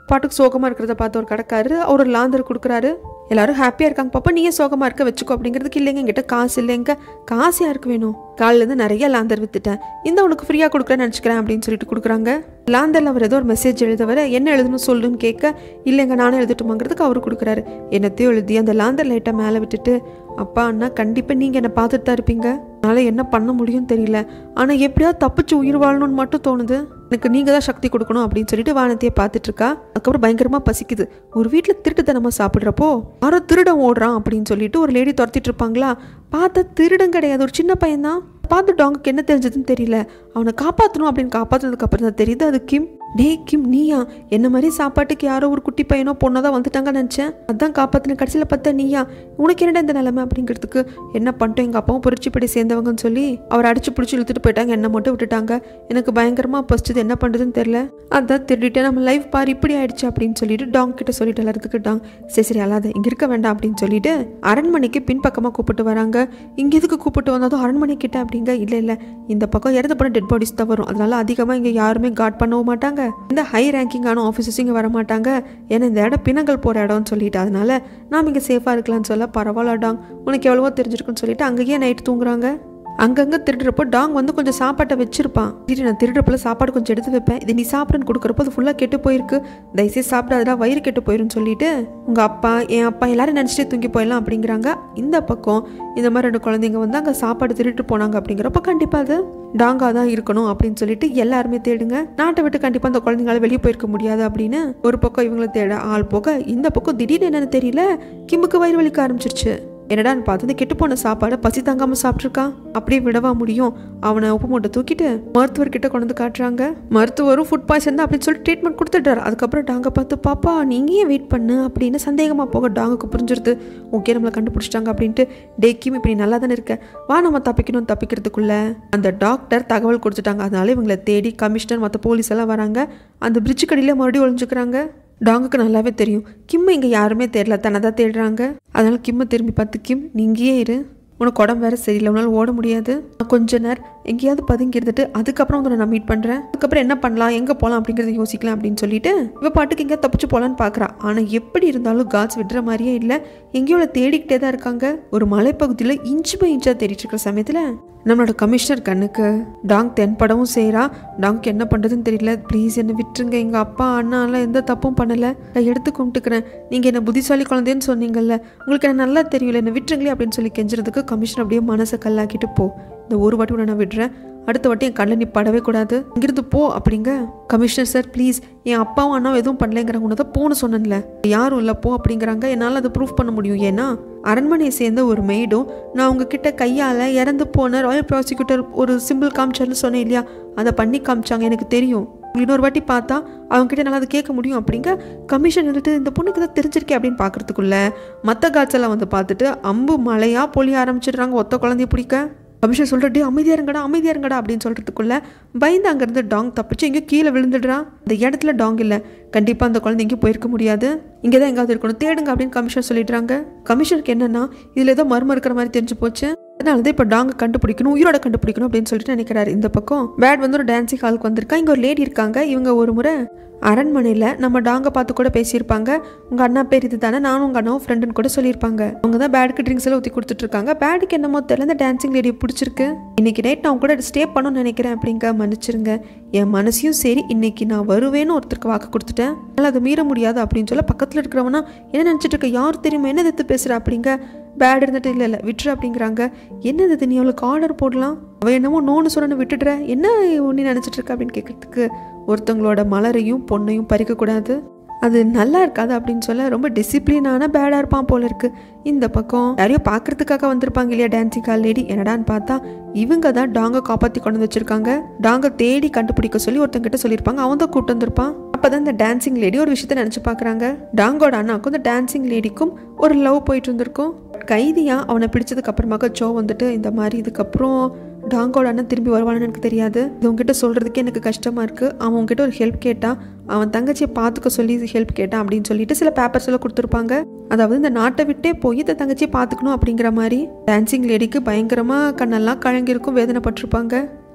பாட்டுக்கு சோகமாக இருக்கிறத பார்த்து ஒரு கடைக்காரரு அவர் ஒரு லாந்தர் கொடுக்குறாரு எல்லாரும் ஹாப்பியாக இருக்காங்க பாப்பா நீயே சோகமாக இருக்க வச்சுக்கோ அப்படிங்கிறதுக்கு இல்லைங்க என்கிட்ட காசு இல்லைங்க காசு யாருக்கு வேணும் காலிலேருந்து நிறைய லாந்தர் வித்துட்டேன் இந்த உனக்கு ஃப்ரீயாக கொடுக்குறேன்னு நினச்சிக்கிறேன் அப்படின்னு சொல்லிட்டு கொடுக்குறாங்க லாந்தரில் அவர் ஏதோ ஒரு மெசேஜ் எழுத வர என்ன எழுதணும் சொல்லுன்னு கேட்க இல்லைங்க நானே எழுதட்டுமாங்கிறதுக்கு அவர் கொடுக்குறாரு என்னத்தையும் எழுதி அந்த லாந்தர் லைட்டை மேலே விட்டுட்டு அப்பா அண்ணா கண்டிப்பாக நீங்கள் என்னை பார்த்துட்டு தான் இருப்பீங்க என்னால் என்ன பண்ண முடியும்னு தெரியல ஆனால் எப்படியாவது தப்பிச்சு உயிர் வாழணும்னு மட்டும் தோணுது எனக்கு நீங்கள் தான் சக்தி கொடுக்கணும் அப்படின்னு சொல்லிட்டு வானத்தையே பார்த்துட்டு இருக்கா அதுக்கப்புறம் பயங்கரமாக பசிக்குது ஒரு வீட்டில் திருட்டுத்தனமாக சாப்பிட்றப்போ யாரோ திருடன் ஓடுறான் அப்படின்னு சொல்லிட்டு ஒரு லேடி துரத்திட்டு இருப்பாங்களா பார்த்தா திருடன் கிடையாது ஒரு சின்ன பையன்தான் பார்த்து டாங்குக்கு என்ன தெரிஞ்சதுன்னு தெரியல அவனை காப்பாற்றணும் அப்படின்னு காப்பாற்றினதுக்கு அப்புறம் தான் தெரியுது அது கிம் டேய் கிம் நீயா என்ன மாதிரி சாப்பாட்டுக்கு யாரோ ஒரு குட்டி பையனோ பொண்ணோ தான் வந்துட்டாங்கன்னு நினச்சேன் அதான் காப்பாற்றின கடைசியில் பார்த்தா நீயா உனக்கு என்னடா இந்த நிலைமை அப்படிங்கிறதுக்கு என்ன பண்ணிட்டோம் எங்கள் அப்பாவும் புரட்சிப்படி சேர்ந்தவங்கன்னு சொல்லி அவர் அடிச்சு பிடிச்சி இழுத்துட்டு போயிட்டாங்க என்னை மட்டும் விட்டுட்டாங்க எனக்கு பயங்கரமாக பசிச்சது என்ன பண்ணுறதுன்னு தெரில அதான் திருடிட்டு நம்ம லைஃப் பார் இப்படி ஆயிடுச்சு அப்படின்னு சொல்லிட்டு டாங் கிட்ட சொல்லிட்டு எல்லாத்துக்கு டாங் சரி சரி அல்லாத இங்கே இருக்க வேண்டாம் அப்படின்னு சொல்லிட்டு அரண்மனைக்கு பின்பக்கமாக கூப்பிட்டு வராங்க இங்கே எதுக்கு கூப்பிட்டு வந்ததும் அரண்மனை கிட்ட அப்படிங்க இல்லை இல்லை இந்த பக்கம் இறந்து போன டெட் பாடிஸ் தான் வரும் அதனால அதிகமாக இங்கே யாருமே காட் பண்ணவும் மாட்டாங்க இந்த ஹை ரேங்கிங்கான ஆஃபீஸர்ஸ் இங்கே வர மாட்டாங்க ஏன்னா இந்த இடம் பிணங்கள் போகிற இடம்னு சொல்லிட்டு அதனால நாம் இங்கே சேஃபாக இருக்கலாம்னு சொல்ல பரவாயில்லடாங் உனக்கு எவ்வளவோ தெரிஞ்சிருக்குன்னு சொல்லிட்டு அங்கேயே நைட்டு தூங்குறாங்க அங்கங்கே திருடுறப்போ டாங் வந்து கொஞ்சம் சாப்பாட்டை வச்சிருப்பான் சரி நான் திருடுறப்பல சாப்பாடு கொஞ்சம் எடுத்து வைப்பேன் இது நீ சாப்பிடுன்னு கொடுக்குறப்போ அது ஃபுல்லாக கெட்டு போயிருக்கு தயவுசெய்து சாப்பிடாதடா வயிறு கெட்டு போயிருன்னு சொல்லிட்டு உங்கள் அப்பா என் அப்பா எல்லாரும் நினச்சிட்டே தூங்கி போயிடலாம் அப்படிங்கிறாங்க இந்த பக்கம் இந்த மாதிரி ரெண்டு குழந்தைங்க வந்து அங்கே சாப்பாடு திருட்டு போனாங்க அப்படிங்கிறப்ப கண்டிப்பாக அது டாங்கா தான் இருக்கணும் அப்படின்னு சொல்லிட்டு எல்லாருமே தேடுங்க நாட்டை விட்டு கண்டிப்பாக அந்த குழந்தைங்களால வெளியே போயிருக்க முடியாது அப்படின்னு ஒரு பக்கம் இவங்களை தேட ஆள் போக இந்த பக்கம் திடீர்னு என்னன்னு தெரியல கிம்முக்கு வயிறு வலிக்க ஆரம்பிச்சிருச்சு என்னடான்னு பார்த்து இந்த கெட்டு போன சாப்பாடை பசி தாங்காம சாப்பிட்ருக்கான் அப்படியே விடவா முடியும் அவனை உப்பு மூட்டை தூக்கிட்டு மருத்துவர்கிட்ட கொண்டு வந்து காட்டுறாங்க மருத்துவரும் ஃபுட் பாய்சன் தான் அப்படின்னு சொல்லிட்டு ட்ரீட்மெண்ட் கொடுத்துட்டாரு அதுக்கப்புறம் டாங்க பார்த்து பாப்பா நீங்க ஏன் வெயிட் பண்ணு அப்படின்னு சந்தேகமாக போக டாங்குக்கு புரிஞ்சிருது ஓகே நம்மளை கண்டுபிடிச்சிட்டாங்க அப்படின்ட்டு டேக்கியும் இப்படி நல்லா தானே இருக்க வா நம்ம தப்பிக்கணும் தப்பிக்கிறதுக்குள்ள அந்த டாக்டர் தகவல் கொடுத்துட்டாங்க அதனால இவங்களை தேடி கமிஷனர் மற்ற போலீஸ் எல்லாம் வராங்க அந்த பிரிட்ஜு கடியில் மறுபடியும் ஒளிஞ்சுக்கிறாங்க டாங்குக்கு நல்லாவே தெரியும் கிம்மை இங்கே யாருமே தேடல தன்னை தான் தேடுறாங்க அதனால கிம்மை திரும்பி பார்த்து கிம் நீங்கேயே இரு உனக்கு உடம்பு வேற சரியில்லை உன்னால் ஓட முடியாது நான் கொஞ்ச நேரம் எங்கேயாவது பதுங்கி இருந்துட்டு அதுக்கப்புறம் உங்களை நான் மீட் பண்ணுறேன் அதுக்கப்புறம் என்ன பண்ணலாம் எங்கே போகலாம் அப்படிங்கிறத யோசிக்கலாம் அப்படின்னு சொல்லிட்டு இவ பாட்டுக்கு எங்கேயா தப்பிச்சு போகலான்னு பார்க்குறா ஆனால் எப்படி இருந்தாலும் காட்ஸ் விடுற மாதிரியே இல்லை எங்கேயோ அவளை தேடிக்கிட்டே தான் இருக்காங்க ஒரு மலைப்பகுதியில் இன்ச்சு பை இன்ச்சாக தேடிட்டு இருக்கிற சமயத்தில் நம்மளோட கமிஷனர் கண்ணுக்கு டாங் தென்படவும் செய்கிறா டாங்க்கு என்ன பண்ணுறதுன்னு தெரியல ப்ளீஸ் என்னை விட்டுருங்க எங்கள் அப்பா அண்ணாலாம் எந்த தப்பும் பண்ணலை நான் எடுத்து கும்பிட்டுக்கிறேன் நீங்கள் என்ன புத்திசாலி குழந்தைன்னு சொன்னீங்கல்ல உங்களுக்கு என்ன நல்லா தெரியல என்ன விட்டுருங்களே அப்படின்னு சொல்லி கெஞ்சுறதுக்கு கமிஷனர் அப்படியே மனசை கல்லாக்கிட்டு போ இந்த ஒரு வாட்டி உன்னை நான் விடுறேன் அடுத்த வாட்டி என் கண்ணில் நீ படவே கூடாது இங்கிருந்து போ அப்படிங்க கமிஷனர் சார் ப்ளீஸ் என் அப்பாவும் அண்ணாவும் எதுவும் பண்ணலைங்கிறாங்க உன்னை தான் போன்னு சொன்னேன்ல யாரும் இல்லை போ அப்படிங்கிறாங்க என்னால் அதை ப்ரூவ் பண்ண முடியும் ஏன்னா அரண்மனையை சேர்ந்த ஒரு மெய்டும் நான் உங்ககிட்ட கையால் இறந்து போன ராயல் ப்ராசிக்யூட்டர் ஒரு சிம்பிள் காமிச்சார்னு சொன்னேன் இல்லையா அதை பண்ணி காமிச்சாங்க எனக்கு தெரியும் இன்னொரு வாட்டி பார்த்தா அவங்ககிட்ட நல்லா அதை கேட்க முடியும் அப்படிங்க கமிஷன் வந்துட்டு இந்த பொண்ணுக்கு தான் தெரிஞ்சிருக்கே அப்படின்னு பார்க்கறதுக்குள்ள மற்ற காட்ஸ் எல்லாம் வந்து பார்த்துட்டு அம்பு மழையாக பொழிய ஆரம்பிச்சிடுறாங்க ஒத்த குழந்தைய பிடிக்க கமிஷன் சொல்லிட்டு அமைதியா இருங்கடா அமைதியா இருங்கடா அப்படின்னு சொல்றதுக்குள்ள பயந்து அங்கேருந்து டாங் தப்பிச்சு எங்கேயோ கீழே விழுந்துடுறான் இந்த இடத்துல டாங் இல்லை கண்டிப்பாக அந்த குழந்தை எங்கேயும் போயிருக்க முடியாது இங்கே தான் எங்காவது இருக்கணும் தேடுங்க அப்படின்னு கமிஷன் சொல்லிடுறாங்க கமிஷனுக்கு என்னன்னா இதில் ஏதோ மர்மம் இருக்கிற மாதிரி தெரிஞ்சு போச்சு அதனால தான் இப்போ டாங்க கண்டுபிடிக்கணும் உயிரோட கண்டுபிடிக்கணும் அப்படின்னு சொல்லிட்டு நினைக்கிறாரு இந்த பக்கம் பேட் வந்து ஒரு டான்ஸிங் ஹாலுக்கு வந்திருக்கா இங்கே ஒரு லேடி இருக்காங்க இவங்க ஒரு முறை அரண்மனையில் நம்ம டாங்கை பார்த்து கூட பேசியிருப்பாங்க உங்கள் அண்ணா பேர் இது தானே நானும் உங்கள் அண்ணாவும் ஃப்ரெண்டுன்னு கூட சொல்லியிருப்பாங்க அவங்க தான் பேடுக்கு ட்ரிங்க்ஸ் எல்லாம் ஊற்றி கொடுத்துட்ருக்காங்க பேடுக்கு என்னமோ தெரியல இந்த டான்சிங் லேடியை பிடிச்சிருக்கு இன்னைக்கு நைட் நான் உங்க கூட ஸ்டே பண்ணணும்னு நினைக்கிறேன் அப்படிங்க மன்னிச்சிருங்க என் மனசையும் சரி இன்னைக்கு நான் வருவேன்னு ஒருத்தருக்கு வாக்கு கொடுத்துட்டேன் அதனால் அதை மீற முடியாது அப்படின்னு சொல்ல பக்கத்தில் இருக்கிறவனா என்ன நினச்சிட்டு இருக்க யார் தெரியுமா என்ன எதிர்த்து பேசுகிற அப்படிங்க பேட் இருந்துட்டு இல்லை இல்லை விட்டுரு அப்படிங்கிறாங்க என்னது இது நீ அவளுக்கு ஆர்டர் போடலாம் அவள் என்னமோ நோன்னு சொன்னு விட்டுடுற என்ன நீ நினச்சிட்டு இருக்க அப்படின்னு கேட்கறதுக்கு ஒருத்தவங்களோட மலரையும் பொண்ணையும் பறிக்கக்கூடாது அது நல்லா இருக்காது அப்படின்னு சொல்ல ரொம்ப டிசிப்ளினான பேடாக இருப்பான் போல இருக்கு இந்த பக்கம் யாரையோ பார்க்கறதுக்காக வந்திருப்பாங்க இல்லையா டான்சிங் கால் லேடி என்னடான்னு பார்த்தா இவங்க தான் டாங்கை காப்பாற்றி கொண்டு வந்து வச்சிருக்காங்க டாங்கை தேடி கண்டுபிடிக்க சொல்லி ஒருத்தங்கிட்ட சொல்லியிருப்பாங்க அவன் தான் கூட்டு வந்திருப்பான் அப்பதான் இந்த டான்சிங் லேடி ஒரு விஷயத்த நினச்சி பார்க்குறாங்க டாங்கோட அண்ணாக்கும் இந்த டான்சிங் லேடிக்கும் ஒரு லவ் போயிட்டு இருந்திருக்கும் கைதியாக அவனை பிடிச்சதுக்கு அப்புறமாக ஜோ வந்துட்டு இந்த மாதிரி இதுக்கப்புறம் டாங்கோட அண்ணன் திரும்பி வருவான்னு எனக்கு தெரியாது இது உங்ககிட்ட சொல்கிறதுக்கே எனக்கு கஷ்டமாக இருக்குது அவன் உங்ககிட்ட ஒரு ஹெல்ப் கேட்டான் அவன் தங்கச்சியை பார்த்துக்க சொல்லி ஹெல்ப் கேட்டான் அப்படின்னு சொல்லிட்டு சில பேப்பர்ஸ் எல்லாம் கொடுத்துருப்பாங்க அதாவது இந்த நாட்டை விட்டே போய் இந்த தங்கச்சியை பார்த்துக்கணும் அப்படிங்கிற மாதிரி டான்சிங் லேடிக்கு பயங்கரமாக கண்ணெல்லாம் கழங்கிருக்கும் வேதனைப்பட்டிருப்பாங்க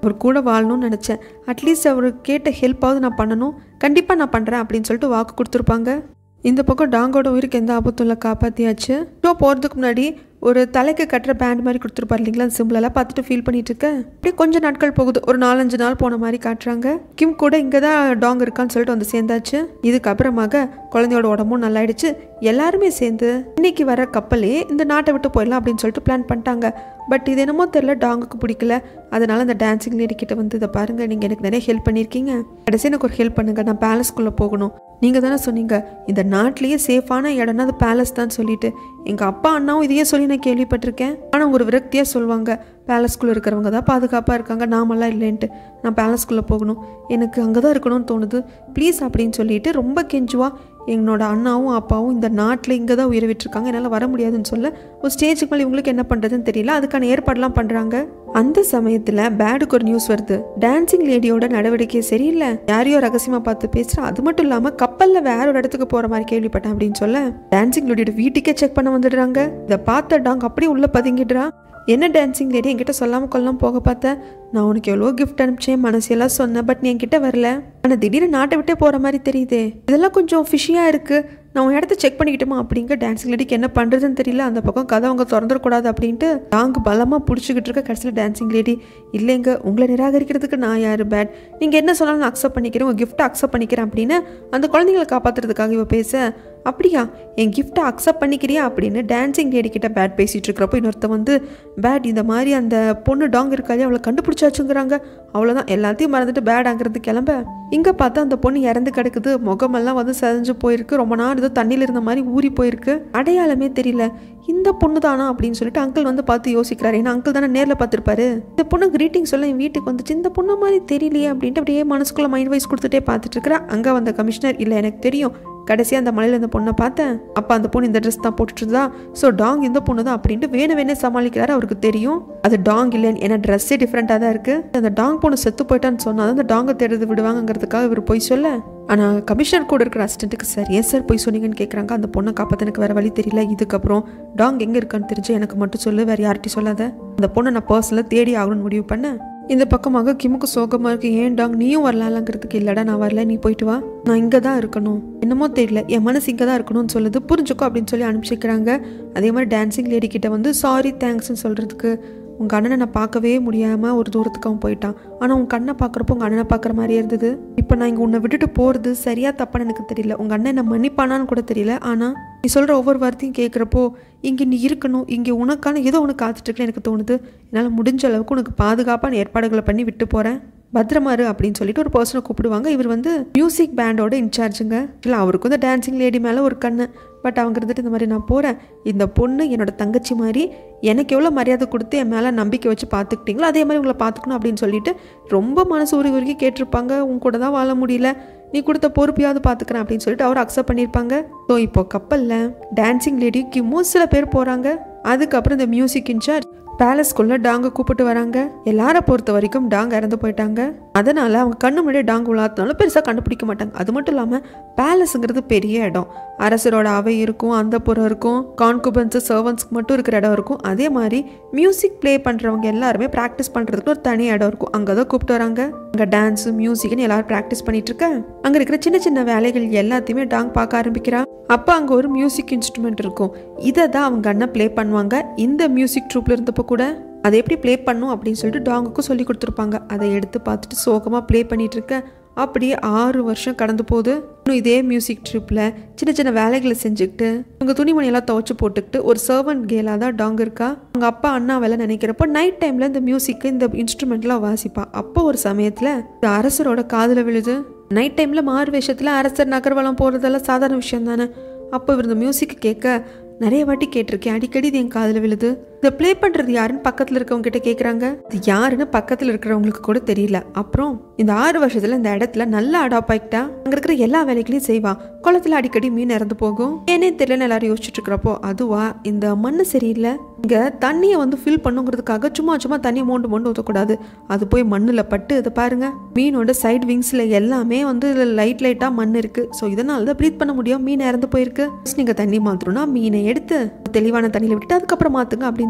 அவர் கூட வாழணும்னு நினச்சேன் அட்லீஸ்ட் அவர் கேட்ட ஹெல்ப்பாவது நான் பண்ணணும் கண்டிப்பாக நான் பண்ணுறேன் அப்படின்னு சொல்லிட்டு வாக்கு கொடுத்துருப்பாங்க இந்த பக்கம் டாங்கோட உயிருக்கு எந்த ஆபத்தும் இல்லை காப்பாற்றியாச்சு ஷோ போகிறதுக்கு முன்னாடி ஒரு தலைக்கு கட்டுற பேண்ட் மாதிரி கொடுத்துருப்பாரு இல்லைங்களா அந்த symbol எல்லாம் பார்த்துட்டு ஃபீல் பண்ணிட்டு இருக்கேன் அப்படியே கொஞ்சம் நாட்கள் போகுது ஒரு நாலஞ்சு நாள் போன மாதிரி காட்டுறாங்க கிம் கூட இங்கே தான் டாங் இருக்கான்னு சொல்லிட்டு வந்து சேர்ந்தாச்சு இதுக்கப்புறமாக குழந்தையோட உடம்பும் நல்லாயிடுச்சு எல்லாருமே சேர்ந்து இன்னைக்கு வர கப்பலே இந்த நாட்டை விட்டு போயிடலாம் அப்படின்னு சொல்லிட்டு பிளான் பண்ணிட்டாங்க பட் இது என்னமோ தெரியல டாங்குக்கு பிடிக்கல அதனால அந்த டான்சிங் லேடி கிட்ட வந்து இதை பாருங்க நீங்கள் எனக்கு நிறைய ஹெல்ப் பண்ணியிருக்கீங்க கடைசி எனக்கு ஒரு ஹெல்ப் பண்ணுங்க நான் பேலஸ்க்குள்ளே போகணும் நீங்கள் தானே சொன்னீங்க இந்த நாட்டிலேயே சேஃபான இடம்னா அது பேலஸ் தான் சொல்லிட்டு எங்கள் அப்பா அண்ணாவும் இதையே சொல்லி நான் கேள்விப்பட்டிருக்கேன் ஆனால் ஒரு விரக்தியாக சொல்லுவாங்க பேலஸ்குள்ளே இருக்கிறவங்க தான் பாதுகாப்பாக இருக்காங்க நாமெல்லாம் இல்லைன்ட்டு நான் பேலஸ்குள்ளே போகணும் எனக்கு அங்கே தான் இருக்கணும்னு தோணுது ப்ளீஸ் அப்படின்னு சொல்லிட்டு ரொம்ப கெஞ்சுவா என்னோட அண்ணாவும் அப்பாவும் இந்த நாட்டில் இங்கே தான் உயிரை விட்டுருக்காங்க என்னால் வர முடியாதுன்னு சொல்ல ஒரு ஸ்டேஜுக்கு மேலே இவங்களுக்கு என்ன பண்ணுறதுன்னு தெரியல அதுக்கான ஏற்பாடுலாம் பண்ணுறாங்க அந்த சமயத்தில் பேடுக்கு ஒரு நியூஸ் வருது டான்சிங் லேடியோட நடவடிக்கை சரியில்லை யாரையோ ரகசியமாக பார்த்து பேசுகிறா அது மட்டும் இல்லாமல் கப்பலில் வேற ஒரு இடத்துக்கு போகிற மாதிரி கேள்விப்பட்டேன் அப்படின்னு சொல்ல டான்சிங் லேடியோட வீட்டுக்கே செக் பண்ண வந்துடுறாங்க இதை பார்த்த டாங் அப்படியே உள்ளே பதுங்கிடுறா என்ன டான்சிங் லேடி என்கிட்ட சொல்லாமல் கொல்லாம போக பார்த்தேன் நான் உனக்கு எவ்வளோ கிஃப்ட் அனுப்பிச்சேன் மனசெல்லாம் சொன்னேன் பட் நீ என்கிட்ட வரல ஆனால் திடீர்னு நாட்டை விட்டே போகிற மாதிரி தெரியுதே இதெல்லாம் கொஞ்சம் ஃபிஷியாக இருக்குது நான் உன் இடத்த செக் பண்ணிக்கிட்டுமா அப்படிங்க டான்சிங் லேடிக்கு என்ன பண்ணுறதுன்னு தெரியல அந்த பக்கம் கதை அவங்க திறந்துடக்கூடாது அப்படின்ட்டு டாங்கு பலமாக பிடிச்சிக்கிட்டு இருக்க கடைசியில் டான்சிங் லேடி இல்லைங்க உங்களை நிராகரிக்கிறதுக்கு நான் யார் பேட் நீங்கள் என்ன சொன்னாலும் நான் அக்செப்ட் பண்ணிக்கிறேன் உங்கள் கிஃப்ட்டை அக்செப்ட் பண்ணிக்கிறேன் அப்படின்னு அந்த குழந்தைங்களை காப்பாற்றுறதுக்காக இவ பேச அப்படியா என் கிஃப்ட்டை அக்செப்ட் பண்ணிக்கிறியா அப்படின்னு டான்சிங் லேடி கிட்ட பேட் பேசிகிட்டு இருக்கிறப்போ இன்னொருத்த வந்து பேட் இந்த மாதிரி அந்த பொண்ணு டாங் இருக்காதே அவளை கண்டுபிடிச்சாச்சுங்கிறாங்க அவ்வளோதான் எல்லாத்தையும் மறந்துட்டு பேட் அங்கிறது கிளம்ப இங்கே பார்த்தா அந்த பொண்ணு இறந்து கிடக்குது முகமெல்லாம் வந்து செதஞ்சு போயிருக்கு ரொம்ப நாள் ஏதோ தண்ணியில் இருந்த மாதிரி ஊறி போயிருக்கு அடையாளமே தெரியல இந்த பொண்ணு தானா அப்படின்னு சொல்லிட்டு அங்கிள் வந்து பார்த்து யோசிக்கிறாரு ஏன்னா அங்கிள் தானே நேரில் பார்த்துருப்பாரு இந்த பொண்ணு கிரீட்டிங் சொல்ல என் வீட்டுக்கு வந்துச்சு இந்த பொண்ணு மாதிரி தெரியலையே அப்படின்ட்டு அப்படியே மனசுக்குள்ள மைண்ட் வைஸ் கொடுத்துட்டே பார்த்துட்டு இருக்கிறா அங்கே வந்த கமிஷனர் இல்லை எனக்கு தெரியும் கடைசியாக அந்த மலையில் அந்த பொண்ணை பார்த்தேன் அப்போ அந்த பொண்ணு இந்த ட்ரெஸ் தான் போட்டுட்டு இருந்தா ஸோ டாங் இந்த பொண்ணு தான் அப்படின்ட்டு வேணும் வேணே சமாளிக்கிறாரு அவருக்கு தெரியும் அது டாங் இல்லைன்னு ஏன்னா ட்ரெஸ்ஸே டிஃப்ரெண்ட்டாக தான் இருக்குது அந்த டாங் பொண்ணு செத்து போயிட்டான்னு சொன்னால் அந்த டாங்கை தேடுறது விடுவாங்கங்கிறதுக்காக இவர் போய் சொல்ல ஆனால் கமிஷனர் கூட இருக்கிற அசிஸ்டண்ட்டுக்கு சார் ஏன் சார் போய் சொன்னீங்கன்னு கேட்குறாங்க அந்த பொண்ணை காப்பாற்ற எனக்கு வேறு வழி தெரியல இதுக்கப்புறம் டாங் எங்கே இருக்கான்னு தெரிஞ்சு எனக்கு மட்டும் சொல்லு வேறு யார்கிட்டையும் சொல்லாத அந்த பொண்ணை நான் பர்சனலாக தேடி ஆகணும்னு முடிவு பண்ணேன் இந்த பக்கமாக கிமுக்கு சோகமாக இருக்கு ஏன் டாங் நீயும் வரலாங்கிறதுக்கு இல்லடா நான் வரல நீ போயிட்டு வா நான் இங்கே தான் இருக்கணும் என்னமோ தெரியல என் மனசு இங்கே தான் இருக்கணும்னு சொல்லுது புரிஞ்சுக்கோ அப்படின்னு சொல்லி அனுப்பிச்சிக்கிறாங்க அதே மாதிரி டான்சிங் லேடி கிட்ட வந்து சாரி தேங்க்ஸ்னு சொல்கிறதுக்கு உங்கள் அண்ணனை நான் பார்க்கவே முடியாமல் ஒரு தூரத்துக்கு அவன் போயிட்டான் ஆனால் உன் கண்ணை பார்க்குறப்போ உங்கள் அண்ணனை பார்க்குற மாதிரியே இருந்தது இப்போ நான் இங்கே உன்னை விட்டுட்டு போகிறது சரியா தப்பான்னு எனக்கு தெரியல உங்கள் அண்ணன் என்ன மன்னிப்பானான்னு கூட தெரியல ஆனால் நீ சொல்கிற ஒவ்வொரு வார்த்தையும் கேட்குறப்போ இங்கே நீ இருக்கணும் இங்கே உனக்கான ஏதோ ஒன்று காத்துட்ருக்குன்னு எனக்கு தோணுது என்னால் முடிஞ்ச அளவுக்கு உனக்கு பாதுகாப்பான ஏற்பாடுகளை பண்ணி விட்டு போகிறேன் பத்திரமாரு அப்படின்னு சொல்லிட்டு ஒரு பர்சனை கூப்பிடுவாங்க இவர் வந்து மியூசிக் பேண்டோட இன்சார்ஜுங்க இல்லை அவருக்கு வந்து டான்சிங் லேடி மேலே ஒரு கண்ணு பட் அவங்க இருந்துட்டு இந்த மாதிரி நான் போகிறேன் இந்த பொண்ணு என்னோட தங்கச்சி மாதிரி எனக்கு எவ்வளோ மரியாதை கொடுத்து என் மேலே நம்பிக்கை வச்சு பார்த்துக்கிட்டீங்களோ அதே மாதிரி உங்களை பார்த்துக்கணும் அப்படின்னு சொல்லிட்டு ரொம்ப மனசு உருகி உருகி கேட்டிருப்பாங்க உன் கூட தான் வாழ முடியல நீ கொடுத்த பொறுப்பையாவது பார்த்துக்கிறேன் அப்படின்னு சொல்லிட்டு அவர் அக்செப்ட் பண்ணியிருப்பாங்க ஸோ இப்போ கப்பலில் டான்சிங் லேடி கிமும் சில பேர் போகிறாங்க அதுக்கப்புறம் இந்த மியூசிக் இன்சார்ஜ் பேலஸ்குள்ள டாங்க கூப்பிட்டு வராங்க எல்லாரை பொறுத்த வரைக்கும் டாங் இறந்து போயிட்டாங்க அதனால அவங்க கண்ணு முன்னாடி டாங் உலாத்தினாலும் பெருசாக கண்டுபிடிக்க மாட்டாங்க அது மட்டும் இல்லாமல் பேலஸுங்கிறது பெரிய இடம் அரசரோட அவை இருக்கும் அந்த புறம் இருக்கும் கான்குபன்ஸு சர்வன்ஸ்க்கு மட்டும் இருக்கிற இடம் இருக்கும் அதே மாதிரி மியூசிக் ப்ளே பண்ணுறவங்க எல்லாருமே ப்ராக்டிஸ் பண்ணுறதுக்கு ஒரு தனி இடம் இருக்கும் அங்கே தான் கூப்பிட்டு வராங்க அங்கே டான்ஸு மியூசிக்னு எல்லாரும் ப்ராக்டிஸ் பண்ணிட்டு இருக்க அங்கே இருக்கிற சின்ன சின்ன வேலைகள் எல்லாத்தையுமே டாங் பார்க்க ஆரம்பிக்கிறா அப்போ அங்கே ஒரு மியூசிக் இன்ஸ்ட்ருமெண்ட் இருக்கும் இதை தான் அவங்க அண்ணன் ப்ளே பண்ணுவாங்க இந்த மியூசிக் ட்ரூப்பில் இருந்தப்போ கூட அதை எப்படி ப்ளே பண்ணும் அப்படின்னு சொல்லிட்டு டாங்குக்கும் சொல்லி கொடுத்துருப்பாங்க அதை எடுத்து பார்த்துட்டு சோகமாக ப்ளே பண்ணிட்டு இருக்க அப்படியே ஆறு வருஷம் கடந்து போகுது இன்னும் இதே மியூசிக் ட்ரிப்பில் சின்ன சின்ன வேலைகளை செஞ்சுக்கிட்டு அவங்க துணிமணியெல்லாம் துவைச்சு போட்டுக்கிட்டு ஒரு சர்வன்ட் கேலாக தான் டாங் இருக்கா அவங்க அப்பா அண்ணா வேலை நினைக்கிறப்போ நைட் டைமில் இந்த மியூசிக்கு இந்த இன்ஸ்ட்ருமெண்ட்லாம் வாசிப்பா அப்போ ஒரு சமயத்தில் இந்த அரசரோட காதில் விழுது நைட் டைமில் மாறு வேஷத்தில் அரசர் நகர்வலம் போகிறதெல்லாம் சாதாரண விஷயம் தானே அப்போ இவர் இந்த மியூசிக் கேட்க நிறைய வாட்டி கேட்டிருக்கேன் அடிக்கடி இது என் காதில் விழுது இதை ப்ளே பண்ணுறது யாருன்னு பக்கத்தில் இருக்கவங்க கிட்ட கேட்குறாங்க இது யாருன்னு பக்கத்தில் இருக்கிறவங்களுக்கு கூட தெரியல அப்புறம் இந்த ஆறு வருஷத்தில் இந்த இடத்துல நல்லா அடாப் ஆகிட்டா அங்கே இருக்கிற எல்லா வேலைகளையும் செய்வா குளத்துல அடிக்கடி மீன் இறந்து போகும் ஏனே தெரியலன்னு எல்லாரும் யோசிச்சுட்டு இருக்கிறப்போ அதுவா இந்த மண்ணு சரியில்லை இங்கே தண்ணியை வந்து ஃபில் பண்ணுங்கிறதுக்காக சும்மா சும்மா தண்ணி மோண்டு மோண்டு ஊற்றக்கூடாது அது போய் மண்ணில் பட்டு இதை பாருங்க மீனோட சைடு விங்ஸில் எல்லாமே வந்து லைட் லைட்டாக மண் இருக்குது ஸோ இதனால தான் ப்ரீத் பண்ண முடியும் மீன் இறந்து போயிருக்கு நீங்கள் தண்ணி மாற்றணும்னா மீனை எடுத்து தெளிவான தண்ணியில் விட்டு அதுக்கப்புறம் மாற்றுங்க அப்படின்னு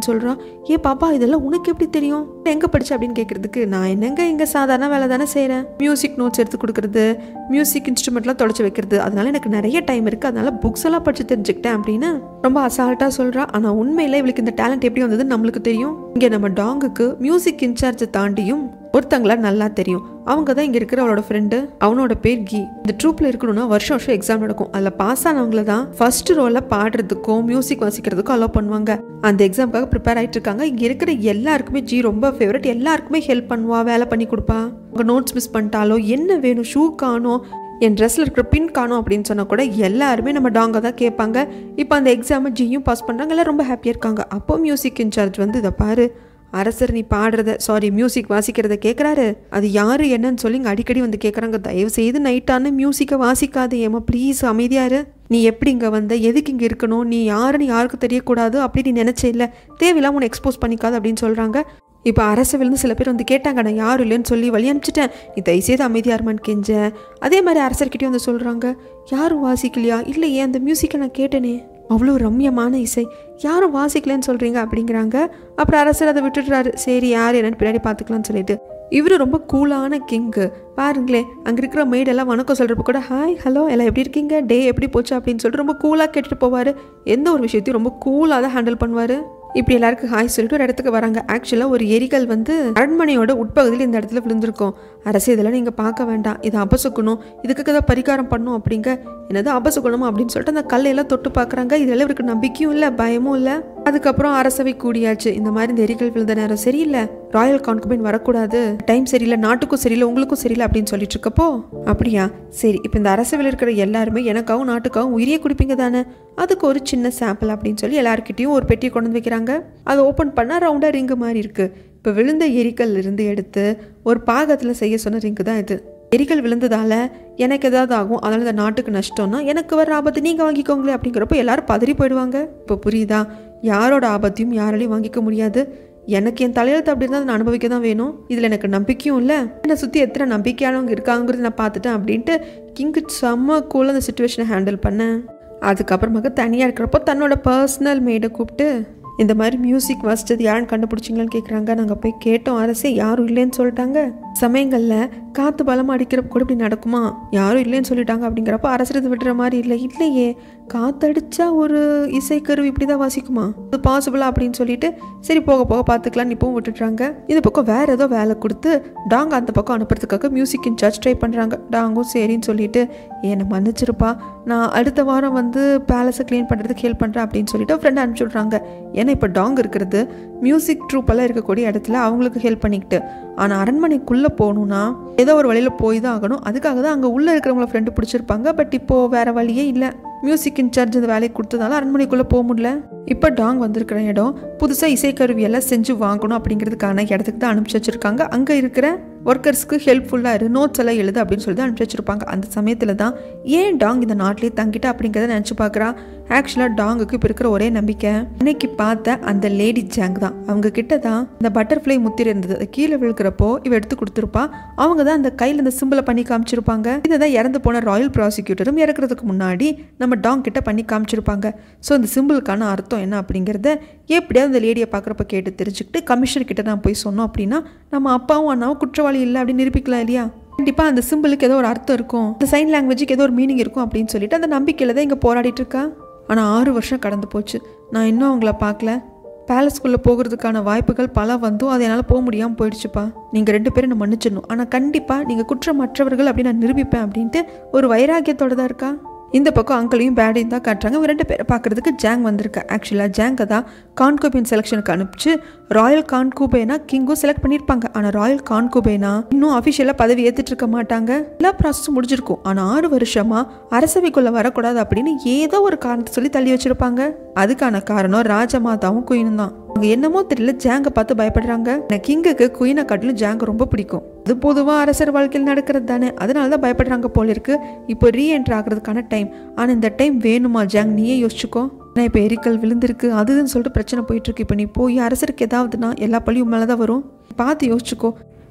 அப்படின்னு சொல்றா ஏ பாப்பா இதெல்லாம் உனக்கு எப்படி தெரியும் எங்க படிச்ச அப்படின்னு கேட்கறதுக்கு நான் என்னங்க இங்க சாதாரண வேலை தானே செய்றேன் மியூசிக் நோட்ஸ் எடுத்து கொடுக்கறது மியூசிக் இன்ஸ்ட்ருமெண்ட்லாம் தொடச்சு வைக்கிறது அதனால எனக்கு நிறைய டைம் இருக்கு அதனால புக்ஸ் எல்லாம் படிச்சு தெரிஞ்சுக்கிட்டேன் அப்படின்னு ரொம்ப அசால்ட்டா சொல்றா ஆனா உண்மையில இவளுக்கு இந்த டேலண்ட் எப்படி வந்ததுன்னு நம்மளுக்கு தெரியும் இங்க நம்ம டாங்குக்கு மியூசிக் இன்சார்ஜை தாண்டியும் ஒருத்தங்கள நல்லா தெரியும் அவங்க தான் இங்கே இருக்கிற அவளோட ஃப்ரெண்டு அவனோட பேர் கீ இந்த ட்ரூப்பில் இருக்கணும்னா வருஷம் வருஷம் எக்ஸாம் நடக்கும் அதில் பாஸ் ஆனவங்கள தான் ஃபர்ஸ்ட் ரோலில் பாடுறதுக்கும் மியூசிக் வாசிக்கிறதுக்கும் அலோவ் பண்ணுவாங்க அந்த எக்ஸாமுக்காக ப்ரிப்பேர் ஆகிட்டு இருக்காங்க இங்கே இருக்கிற எல்லாருக்குமே ஜி ரொம்ப ஃபேவரட் எல்லாருக்குமே ஹெல்ப் பண்ணுவா வேலை பண்ணி கொடுப்பா அவங்க நோட்ஸ் மிஸ் பண்ணிட்டாலோ என்ன வேணும் ஷூ காணும் என் ட்ரெஸ்ஸில் இருக்கிற பின் காணும் அப்படின்னு சொன்னால் கூட எல்லாருமே நம்ம டாங்க தான் கேட்பாங்க இப்போ அந்த எக்ஸாமை ஜியும் பாஸ் பண்ணுறாங்க எல்லாம் ரொம்ப ஹாப்பியாக இருக்காங்க அப்போ மியூசிக் இன்சார்ஜ் வந்து இதை பாரு அரசர் நீ பாடுறத சாரி மியூசிக் வாசிக்கிறத கேட்குறாரு அது யாரு என்னன்னு சொல்லி இங்க அடிக்கடி வந்து கேட்குறாங்க தயவு செய்து நைட்டான மியூசிக்கை வாசிக்காது ஏமா ப்ளீஸ் அமைதியாரு நீ எப்படி இங்கே வந்த எதுக்கு இங்கே இருக்கணும் நீ யாருன்னு யாருக்கும் தெரியக்கூடாது அப்படி நீ நினச்சே இல்லை தேவையில்லாம உன்னை எக்ஸ்போஸ் பண்ணிக்காது அப்படின்னு சொல்கிறாங்க இப்போ அரசு விழுந்து சில பேர் வந்து கேட்டாங்க நான் யாரும் இல்லைன்னு சொல்லி வழி அனுப்பிச்சிட்டேன் நீ தயவுசெய்து அமைதியா இருமான்னு கெஞ்சேன் அதே மாதிரி அரசர்கிட்டயும் வந்து சொல்கிறாங்க யாரும் வாசிக்கலையா இல்லையே அந்த மியூசிக்கை நான் கேட்டேனே அவ்வளோ ரம்யமான இசை யாரும் வாசிக்கலன்னு சொல்கிறீங்க அப்படிங்கிறாங்க அப்புறம் அரசர் அதை விட்டுடுறாரு சரி யார் என்னன்னு பின்னாடி பார்த்துக்கலாம்னு சொல்லிட்டு இவரு ரொம்ப கூலான கிங்கு பாருங்களேன் அங்கே இருக்கிற மெய்டெல்லாம் வணக்கம் சொல்கிறப்ப கூட ஹாய் ஹலோ எல்லாம் எப்படி இருக்கீங்க டே எப்படி போச்சு அப்படின்னு சொல்லிட்டு ரொம்ப கூலாக கேட்டுட்டு போவார் எந்த ஒரு விஷயத்தையும் ரொம்ப கூலாக தான் ஹேண்டில் பண்ணுவார் இப்படி எல்லாருக்கும் ஹாய் சொல்லிட்டு ஒரு இடத்துக்கு வராங்க ஆக்சுவலாக ஒரு எரிகள் வந்து அரண்மனையோட உட்பகுதியில் இந்த இடத்துல விழுந்திருக்கும் அரசு இதெல்லாம் நீங்கள் பார்க்க வேண்டாம் இதை அபசுக்கணும் இதுக்கு ஏதாவது பரிகாரம் பண்ணும் அப்படிங்க என்னது அபசுக்கணுமா அப்படின்னு சொல்லிட்டு அந்த கல்லையெல்லாம் தொட்டு பார்க்குறாங்க இதெல்லாம் இவருக்கு நம்பிக்கையும் இல்லை பயமும் இல்லை அதுக்கப்புறம் அரசவை கூடியாச்சு இந்த மாதிரி இந்த எரிகள் விழுந்த நேரம் சரியில்லை ராயல் கான்குபைன் வரக்கூடாது டைம் சரியில்லை நாட்டுக்கும் சரியில்லை உங்களுக்கும் சரியில்லை அப்படின்னு சொல்லிட்டு இருக்கப்போ அப்படியா சரி இப்போ இந்த அரசவையில் இருக்கிற எல்லாருமே எனக்காகவும் நாட்டுக்காகவும் உயிரியே குடிப்பீங்க தானே அதுக்கு ஒரு சின்ன சாம்பிள் அப்படின்னு சொல்லி எல்லாருக்கிட்டையும் ஒரு பெட்டியை கொண்டு வந்து வைக்கிறாங்க அதை ஓப்பன் பண்ணால் ரவுண்டாக ரிங்கு மாதிரி இருக்குது இப்போ விழுந்த எரிக்கல் இருந்து எடுத்து ஒரு பாகத்தில் செய்ய சொன்ன ரிங்கு தான் இது எரிக்கல் விழுந்ததால எனக்கு ஏதாவது ஆகும் அதனால இந்த நாட்டுக்கு நஷ்டம்னா எனக்கு வர ஆபத்து நீங்கள் வாங்கிக்கோங்களே அப்படிங்கிறப்போ எல்லாரும் பதறி போயிடுவாங்க இப்போ புரியுதா யாரோட ஆபத்தையும் யாராலையும் வாங்கிக்க முடியாது எனக்கு என் தலையெழுத்து அப்படி இருந்தால் நான் அனுபவிக்க தான் வேணும் இதில் எனக்கு நம்பிக்கையும் இல்லை என்னை சுற்றி எத்தனை நம்பிக்கையானவங்க இருக்காங்கிறது நான் பார்த்துட்டேன் அப்படின்ட்டு கிங்கு செம்ம கூல அந்த சுச்சுவேஷனை ஹேண்டில் பண்ணேன் அதுக்கப்புறமாக தனியாக இருக்கிறப்போ தன்னோட பர்சனல் மேடை கூப்பிட்டு இந்த மாதிரி மியூசிக் வாசிச்சது யாருன்னு கண்டுபிடிச்சிங்களான்னு கேட்குறாங்க நாங்கள் போய் கேட்டோம் அரசே யாரும் இல்லைன்னு சொல்லிட்டாங்க சமயங்களில் காற்று பலமாக அடிக்கிறப்ப கூட இப்படி நடக்குமா யாரும் இல்லைன்னு சொல்லிட்டாங்க அப்படிங்கிறப்ப அரசர் இது விடுற மாதிரி இல்லை இல்லையே காத்தடிச்சா ஒரு இசைக்கருவி இப்படி தான் வாசிக்குமா அது பாசிபிளா அப்படின்னு சொல்லிட்டு சரி போக போக பார்த்துக்கலாம்னு இப்போவும் விட்டுட்றாங்க இந்த பக்கம் வேற ஏதோ வேலை கொடுத்து டாங்க அந்த பக்கம் அனுப்புறதுக்காக மியூசிக் இன்சார்ஜ் ட்ரை பண்ணுறாங்க டாங்கும் சரின்னு சொல்லிட்டு என்னை மன்னிச்சிருப்பா நான் அடுத்த வாரம் வந்து பேலஸை க்ளீன் பண்ணுறதுக்கு ஹெல்ப் பண்ணுறேன் அப்படின்னு சொல்லிட்டு ஃப்ரெண்ட் அனுப்பிச்சி விட்றாங்க ஏன்னா இப்போ டாங் இருக்கிறது மியூசிக் ட்ரூப் எல்லாம் இருக்கக்கூடிய இடத்துல அவங்களுக்கு ஹெல்ப் பண்ணிக்கிட்டு ஆனால் அரண்மனைக்குள்ளே போகணுன்னா ஏதோ ஒரு வழியில் போய் தான் ஆகணும் அதுக்காக தான் அங்கே உள்ளே இருக்கிறவங்கள ஃப்ரெண்டு பிடிச்சிருப்பாங்க பட் இப்போது வேறு வழியே இல்லை மியூசிக் இன்சார்ஜ் இந்த வேலையை கொடுத்ததால அரண்மனைக்குள்ளே போக முடியல இப்போ டாங் வந்திருக்கிற இடம் புதுசாக இசைக்கருவியெல்லாம் செஞ்சு வாங்கணும் அப்படிங்கிறதுக்கான இடத்துக்கு தான் அனுப்பிச்சி வச்சுருக்காங்க அங்கே இருக்கிற ஒர்க்கர்ஸ்க்கு ஹெல்ப்ஃபுல்லாக இரு நோட்ஸ் எல்லாம் எழுது அப்படின்னு சொல்லி தான் அனுப்பிச்சி வச்சிருப்பாங்க அந்த சமயத்தில் தான் ஏன் டாங் இந்த நாட்டிலே தங்கிட்டா அப்படிங்கிறத நினச்சி பார்க்குறா ஆக்சுவலாக டாங்குக்கு இப்போ இருக்கிற ஒரே நம்பிக்கை அன்னைக்கு பார்த்த அந்த லேடி ஜாங் தான் அவங்க கிட்ட தான் இந்த பட்டர்ஃப்ளை முத்திரை இருந்தது அது கீழே விழுக்கிறப்போ இவ எடுத்து கொடுத்துருப்பா அவங்க தான் அந்த கையில் இந்த சிம்பிளை பண்ணி காமிச்சிருப்பாங்க இதை தான் இறந்து போன ராயல் ப்ராசிக்யூட்டரும் இறக்குறதுக்கு முன்னாடி நம்ம டாங் கிட்ட பண்ணி காமிச்சிருப்பாங்க ஸோ இந்த சிம்பிளுக்கான அர்த்தம் என்ன அப்படிங்கிறத எப்படியாவது அந்த லேடியை பார்க்குறப்ப கேட்டு தெரிஞ்சுக்கிட்டு கமிஷனர் கிட்ட நான் போய் சொன்னோம் அப்படின்னா நம்ம அப்பாவும் அண்ணாவும் குற்றவாளி இல்லை அப்படின்னு நிரூபிக்கலாம் இல்லையா கண்டிப்பாக அந்த சிம்பிளுக்கு ஏதோ ஒரு அர்த்தம் இருக்கும் இந்த சைன் லாங்குவேஜுக்கு ஏதோ ஒரு மீனிங் இருக்கும் அப்படின்னு சொல்லிட்டு அந்த நம்பிக்கையில் தான் இங்கே போராடிட்டு இருக்கா ஆனால் ஆறு வருஷம் கடந்து போச்சு நான் இன்னும் அவங்கள பார்க்கல பேலஸ்குள்ளே போகிறதுக்கான வாய்ப்புகள் பல வந்தும் அது என்னால் போக முடியாமல் போயிடுச்சுப்பா நீங்கள் ரெண்டு பேரும் நான் மன்னிச்சிடணும் ஆனால் கண்டிப்பாக நீங்கள் குற்றமற்றவர்கள் அப்படின்னு நான் நிரூபிப்பேன் அப்படின்ட்டு ஒரு வைராக்கியத்தோட தான் இருக்கா இந்த பக்கம் அங்கிளையும் பேடையும் தான் காட்டுறாங்க இவங்க ரெண்டு பேரை பார்க்கறதுக்கு ஜாங் வந்திருக்கா ஆக்சுவலாக ஜாங்கை தான் கான்கோபின் செலெக்ஷனுக்கு அனுப்பிச்சு ராயல் கான்கூபேனா கிங்கும் செலக்ட் பண்ணியிருப்பாங்க ஆனால் ராயல் கான்கூபேனா இன்னும் அஃபிஷியலாக பதவி ஏற்றுட்டு இருக்க மாட்டாங்க எல்லா ப்ராசஸும் முடிஞ்சிருக்கும் ஆனால் ஆறு வருஷமா அரசவைக்குள்ளே வரக்கூடாது அப்படின்னு ஏதோ ஒரு காரணத்தை சொல்லி தள்ளி வச்சிருப்பாங்க அதுக்கான காரணம் ராஜமாதாவும் குயினும் தான் அவங்க என்னமோ தெரியல ஜாங்க பார்த்து பயப்படுறாங்க எனக்கு கிங்குக்கு குயினை காட்டிலும் ஜாங்க ரொம்ப பிடிக்கும் அது பொதுவாக அரசர் வாழ்க்கையில் நடக்கிறது தானே அதனால தான் பயப்படுறாங்க போல இருக்கு இப்போ ரீஎன்ட்ரு ஆகிறதுக்கான டைம் ஆனால் இந்த டைம் வேணுமா ஜாங் நீயே யோசிச்சுக்கோ நான் இப்போ எரிக்கல் விழுந்திருக்கு அதுன்னு சொல்லிட்டு பிரச்சனை போயிட்டு இருக்கு இப்போ நீ போய் அரசருக்கு ஏதாவதுனா எல்லா பழியும் மேலே தான் வரும் பார்த்து யோசிச்சுக்கோ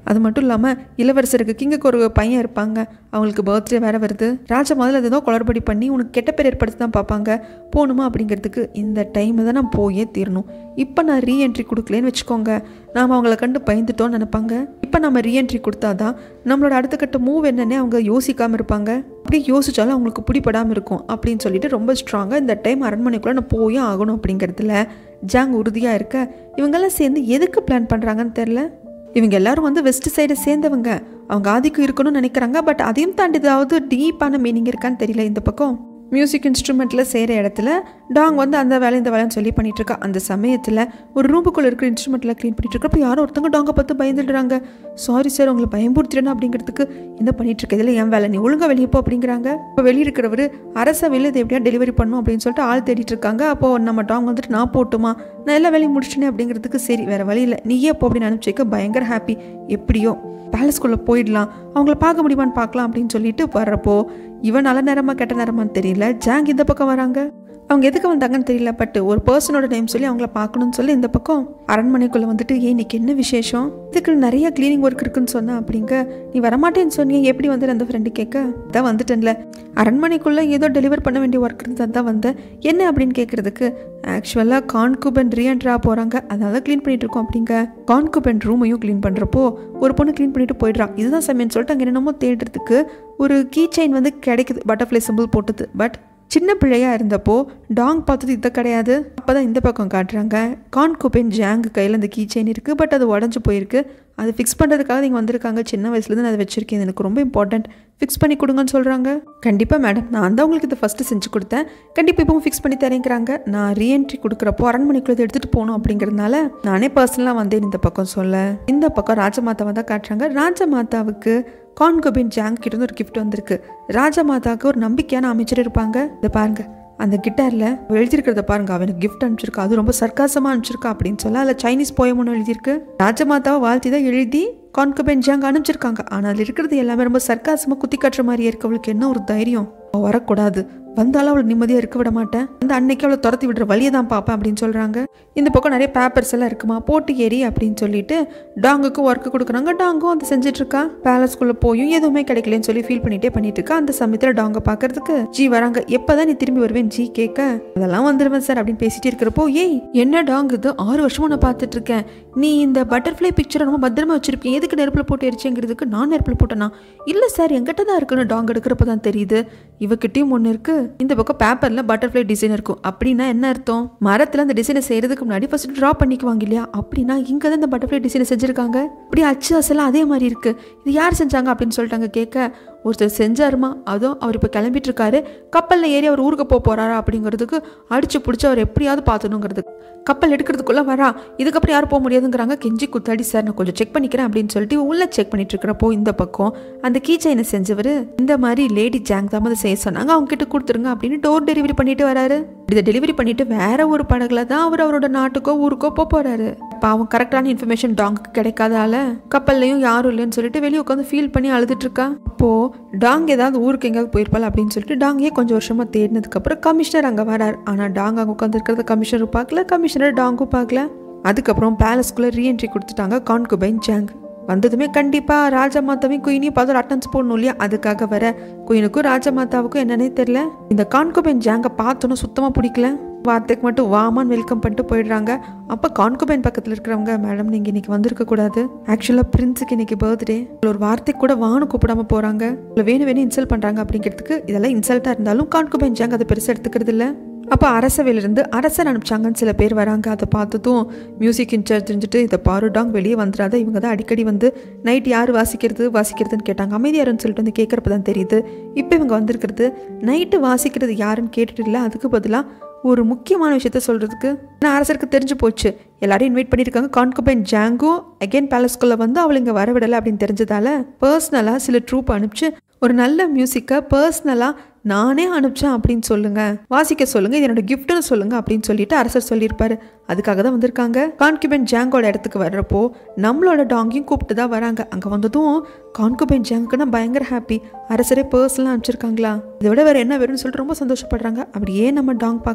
அது மட்டும் இல்லாமல் இளவரசருக்கு கிங்குக்கு ஒரு பையன் இருப்பாங்க அவங்களுக்கு பர்த்டே வேற வருது ராஜா முதல்ல அது ஏதோ குளறுபடி பண்ணி உனக்கு கெட்ட பேர் ஏற்படுத்தி தான் பார்ப்பாங்க போகணுமா அப்படிங்கிறதுக்கு இந்த டைம் தான் நான் போயே தீரணும் இப்போ நான் ரீஎன்ட்ரி கொடுக்கலன்னு வச்சுக்கோங்க நாம் அவங்கள கண்டு பயந்துட்டோம்னு நினைப்பாங்க இப்போ நம்ம ரீஎன்ட்ரி கொடுத்தாதான் நம்மளோட அடுத்த கட்ட மூவ் என்னன்னே அவங்க யோசிக்காமல் இருப்பாங்க அப்படியே யோசிச்சாலும் அவங்களுக்கு பிடிப்படாமல் இருக்கும் அப்படின்னு சொல்லிட்டு ரொம்ப ஸ்ட்ராங்காக இந்த டைம் அரண்மனைக்குள்ளே நான் போயே ஆகணும் அப்படிங்கிறதுல ஜாங் உறுதியாக இருக்க இவங்கெல்லாம் சேர்ந்து எதுக்கு பிளான் பண்ணுறாங்கன்னு தெரில இவங்க எல்லாரும் வந்து வெஸ்ட் சைடை சேர்ந்தவங்க அவங்க ஆதிக்கம் இருக்கணும்னு நினைக்கிறாங்க பட் அதையும் தாண்டி ஏதாவது டீப்பான மீனிங் இருக்கான்னு தெரியல இந்த பக்கம் மியூசிக் இன்ஸ்ட்ருமெண்ட்டில் செய்கிற இடத்துல டாங் வந்து அந்த வேலை இந்த வேலைன்னு சொல்லி பண்ணிட்டு இருக்கா அந்த சமயத்தில் ஒரு ரூமுக்குள்ளே இருக்கிற இன்ஸ்ட்ருமெண்ட்டில் க்ளீன் பண்ணிட்டு இருக்கப்போ யாரோ ஒருத்தவங்க டாங்கை பார்த்து பயந்துடுறாங்க சாரி சார் உங்களை பயம்படுத்திடணும் அப்படிங்கிறதுக்கு என்ன பண்ணிட்டு இருக்க இதில் என் வேலை நீ ஒழுங்கா வெளியே போ அப்படிங்கிறாங்க இப்போ வெளியே இருக்கிறவர் அரச வெளியே இதை எப்படியா டெலிவரி பண்ணும் அப்படின்னு சொல்லிட்டு ஆள் தேடிட்டு இருக்காங்க அப்போது நம்ம டாங் வந்துட்டு நான் போட்டுமா நான் எல்லா வேலையும் முடிச்சிட்டேன் அப்படிங்கிறதுக்கு சரி வேற வழி இல்லை நீயே போ அப்படின்னு அனுப்பிச்சிக்க பயங்கர ஹாப்பி எப்படியோ பேலஸ்குள்ளே போயிடலாம் அவங்கள பார்க்க முடியுமான்னு பார்க்கலாம் அப்படின்னு சொல்லிட்டு வர்றப்போ இவன் நல்ல நேரமா கெட்ட நேரமான்னு தெரியல ஜாங் இந்த பக்கம் வராங்க அவங்க எதுக்கு வந்தாங்கன்னு தெரியல பட் ஒரு பர்சனோட நேம் சொல்லி அவங்கள பார்க்கணும்னு சொல்லி இந்த பக்கம் அரண்மனைக்குள்ளே வந்துட்டு ஏன் இன்னைக்கு என்ன விசேஷம் இதுக்கு நிறைய க்ளீனிங் ஒர்க் இருக்குன்னு சொன்னா அப்படிங்க நீ வரமாட்டேன்னு சொன்னியே எப்படி வந்து அந்த ஃப்ரெண்டு கேட்க தான் வந்துட்டேன்ல அரண்மனைக்குள்ளே ஏதோ டெலிவர் பண்ண வேண்டிய ஒர்க் இருந்தால் தான் வந்தேன் என்ன அப்படின்னு கேட்குறதுக்கு ஆக்சுவலாக கான்குபன் ரீஎன்ட்ரா போகிறாங்க அதனால க்ளீன் பண்ணிட்டு இருக்கோம் அப்படிங்க கான்குபன் ரூமையும் க்ளீன் பண்ணுறப்போ ஒரு பொண்ணு க்ளீன் பண்ணிட்டு போயிடுறான் இதுதான் சமையன்னு சொல்லிட்டு அங்கே என்னென்னமோ தேடுறதுக்கு ஒரு கீ செயின் வந்து கிடைக்குது பட்டர்ஃப்ளை சிம்பிள் போட்டது பட் சின்ன பிள்ளையா இருந்தப்போ டாங் பார்த்தது இது கிடையாது அப்போ தான் இந்த பக்கம் காட்டுறாங்க கான்குபென் ஜாங் கையில் அந்த கீ செயின் இருக்குது பட் அது உடஞ்சி போயிருக்கு அது ஃபிக்ஸ் பண்ணுறதுக்காக நீங்கள் வந்திருக்காங்க சின்ன வயசுலேருந்து நான் அதை வச்சுருக்கேன் இது எனக்கு ரொம்ப இம்பார்ட்டன்ட் ஃபிக்ஸ் பண்ணி கொடுங்கன்னு சொல்கிறாங்க கண்டிப்பாக மேடம் நான் தான் உங்களுக்கு இதை ஃபஸ்ட்டு செஞ்சு கொடுத்தேன் கண்டிப்பாக இப்பவும் ஃபிக்ஸ் பண்ணி தரேங்கிறாங்க நான் ரீஎன்ட்ரி கொடுக்குறப்போ அரண்மனைக்குள்ள இதை எடுத்துகிட்டு போகணும் அப்படிங்கிறதுனால நானே பர்சனலாக வந்தேன் இந்த பக்கம் சொல்ல இந்த பக்கம் ராஜமாதாவை தான் காட்டுறாங்க ராஜமாதாவுக்கு கான்கோபின் ஜாங் கிட்ட இருந்து ஒரு கிஃப்ட் வந்திருக்கு ராஜமாதாவுக்கு ஒரு நம்பிக்கையான அமைச்சர் இருப்பாங்க இதை பாருங்க அந்த கிட்டாரில் எழுதியிருக்கிறத பாருங்க அவனுக்கு கிஃப்ட் அனுப்பிச்சிருக்கா அது ரொம்ப சர்க்காசமாக அனுப்பிச்சிருக்கா அப்படின்னு சொல்ல அதில் சைனீஸ் போயம் ஒன்று எழுதியிருக்கு ராஜமாதாவை வாழ்த்தி தான் எழுதி கான்கபென் ஜாங் அனுப்பிச்சிருக்காங்க ஆனால் அதில் இருக்கிறது எல்லாமே ரொம்ப சர்க்காசமாக குத்தி காட்டுற மாதிரியே இருக்கு அவளுக்கு என்ன ஒரு தைரியம் அவள் வரக்கூடாது வந்தாலும் அவளை நிம்மதியாக இருக்க விட மாட்டேன் அந்த அன்னைக்கு அவளை துரத்தி விடுற வழியை தான் பார்ப்பேன் அப்படின்னு சொல்கிறாங்க இந்த பக்கம் நிறைய பேப்பர்ஸ் எல்லாம் இருக்குமா போட்டு ஏறி அப்படின்னு சொல்லிட்டு டாங்குக்கு ஒர்க்கு கொடுக்குறாங்க டாங்கும் அதை செஞ்சுட்டு இருக்கா பேலஸ்குள்ளே போயும் எதுவுமே கிடைக்கலன்னு சொல்லி ஃபீல் பண்ணிட்டே பண்ணிட்டு இருக்கா அந்த சமயத்தில் டாங்கை பார்க்கறதுக்கு ஜி வராங்க எப்போதான் நீ திரும்பி வருவேன் ஜி கேட்க அதெல்லாம் வந்துடுவேன் சார் அப்படின்னு பேசிட்டு இருக்கிறப்போ ஏய் என்ன டாங் இது ஆறு வருஷமா நான் பார்த்துட்டு இருக்கேன் நீ இந்த பட்டர்ஃப்ளை பிக்சரை ரொம்ப பத்திரமா வச்சிருப்பீங்க எதுக்கு நெருப்பில் போட்டு எரிச்சுங்கிறதுக்கு நான் நெருப்பில் போட்டேனா இல்லை சார் என்கிட்ட தான் இருக்குன்னு டாங் எடுக்கிறப்ப தான் தெரியுது இவகிட்டயும் ஒன்று இருக்கு இந்த பக்கம் பேப்பரில் பட்டர்ஃப்ளை டிசைன் இருக்கும் அப்படின்னா என்ன அர்த்தம் மரத்தில் அந்த டிசைனை செய்யறதுக்கு முன்னாடி ஃபர்ஸ்ட் ட்ரா பண்ணிக்குவாங்க இல்லையா அப்படின்னா இங்கே தான் இந்த பட்டர்ஃப்ளை டிசைனை செஞ்சுருக்காங்க இப்படி அச்சு அசலாம் அதே மாதிரி இருக்கு இது யார் செஞ்சாங்க அப்படின்னு சொல்லிட்டாங்க கேட்க ஒருத்தர் செஞ்சாருமா அதுவும் அவர் இப்போ கிளம்பிட்டு இருக்காரு கப்பலில் ஏறி அவர் ஊருக்கு போக போறாரா அப்படிங்கிறதுக்கு அடிச்சு பிடிச்சி அவர் எப்படியாவது பார்த்துணுங்கிறது கப்பல் எடுக்கிறதுக்குள்ள வரா இதுக்கப்புறம் யாரும் போக முடியாதுங்கிறாங்க கெஞ்சி குத்தாடி சார் நான் கொஞ்சம் செக் பண்ணிக்கிறேன் அப்படின்னு சொல்லிட்டு உள்ள செக் பண்ணிட்டு இருக்கிறப்போ இந்த பக்கம் அந்த கீ செயினை செஞ்சவர் இந்த மாதிரி லேடி ஜாங் தான் அதை செய்ய சொன்னாங்க அவங்க கிட்ட கொடுத்துருங்க அப்படின்னு டோர் டெலிவரி பண்ணிட்டு வராரு இதை டெலிவரி பண்ணிட்டு வேற ஒரு படகுல தான் அவர் அவரோட நாட்டுக்கோ ஊருக்கோ போக போறாரு பாவம் கரெக்டான இன்ஃபர்மேஷன் டாங்க்கு கிடைக்காதால கப்பல்லையும் யாரும் இல்லைன்னு சொல்லிட்டு வெளியே உட்காந்து ஃபீல் பண்ணி அழுதுட்டு இருக்கா அப்போ டாங் ஏதாவது ஊருக்கு எங்கேயாவது போயிருப்பாள் அப்படின்னு சொல்லிட்டு டாங்கே கொஞ்சம் வருஷமா தேடினதுக்கு அப்புறம் கமிஷனர் அங்கே வரார் ஆனால் டாங் அங்கே உட்காந்து இருக்கிறத கமிஷனர் பார்க்கல கமிஷனர் டாங்கும் பார்க்கல அதுக்கப்புறம் பேலஸ்குள்ளே ரீஎன்ட்ரி கொடுத்துட்டாங்க கான்குபைன் ஜாங் வந்ததுமே கண்டிப்பாக ராஜமாதாவையும் குயினையும் பார்த்து ஒரு அட்டன்ஸ் போடணும் இல்லையா அதுக்காக வர குயினுக்கும் ராஜமாதாவுக்கும் என்னன்னே தெரில இந்த கான்குபைன் ஜாங்கை பார்த்தோன்னு சுத்தமாக பிடிக்கல வார்த்தைக்கு மட்டும் வாமான்னு வெல்கம் பண்ணிட்டு போயிடுறாங்க அப்போ கான்குபைன் பக்கத்தில் இருக்கிறவங்க மேடம் நீங்கள் இன்னைக்கு வந்திருக்க கூடாது ஆக்சுவலாக பிரின்ஸுக்கு இன்னைக்கு பர்த்டே ஒரு வார்த்தைக்கு கூட வான்னு கூப்பிடாம போகிறாங்க இல்லை வேணும் வேணும் இன்சல்ட் பண்ணுறாங்க அப்படிங்கிறதுக்கு இதெல்லாம் இன்சல்ட்டாக இருந்தாலும் கான்குபைன் ஜாங் அதை பெருசாக எடுத்துக்கிறது இல்லை அப்போ அரசவையிலிருந்து அரசர் அனுப்பிச்சாங்கன்னு சில பேர் வராங்க அதை பார்த்ததும் மியூசிக் இன்சார்ஜ் தெரிஞ்சுட்டு இதை பாரு டாங் வெளியே வந்துடாத இவங்க தான் அடிக்கடி வந்து நைட் யார் வாசிக்கிறது வாசிக்கிறதுன்னு கேட்டாங்க அமைதியாருன்னு சொல்லிட்டு வந்து கேட்குறப்ப தான் தெரியுது இப்போ இவங்க வந்திருக்கிறது நைட்டு வாசிக்கிறது யாருன்னு கேட்டுட்டு இல்லை அதுக்கு பதிலாக ஒரு முக்கியமான விஷயத்த சொல்கிறதுக்கு நான் அரசருக்கு தெரிஞ்சு போச்சு எல்லாரையும் இன்வைட் பண்ணியிருக்காங்க கான்குபைன் ஜாங்கோ அகைன் பேலஸ்குள்ளே வந்து அவளை இங்கே வரவிடலை அப்படின்னு தெரிஞ்சதால பர்சனலாக சில ட்ரூப் அனுப்பிச்சு ஒரு நல்ல மியூசிக்கை பர்சனலாக நானே அனுப்பிச்சேன் அப்படின்னு சொல்லுங்க வாசிக்க சொல்லுங்க இது என்னோட கிஃப்ட்னு சொல்லுங்க அப்படின்னு சொல்லிட்டு அரசர் சொல்லியிருப்பாரு அதுக்காக தான் வந்திருக்காங்க கான்குபென் ஜாங்கோட இடத்துக்கு வர்றப்போ நம்மளோட டாங்கையும் கூப்பிட்டு தான் வராங்க அங்கே வந்ததும் கான்குபென் ஜாங்குன்னா பயங்கர ஹாப்பி அரசரே பர்சனலாக அனுப்பிச்சிருக்காங்களா இதை விட வேற என்ன வேணும்னு சொல்லிட்டு ரொம்ப சந்தோஷப்படுறாங்க அப்படியே நம்ம டாங் பார்க்குறான்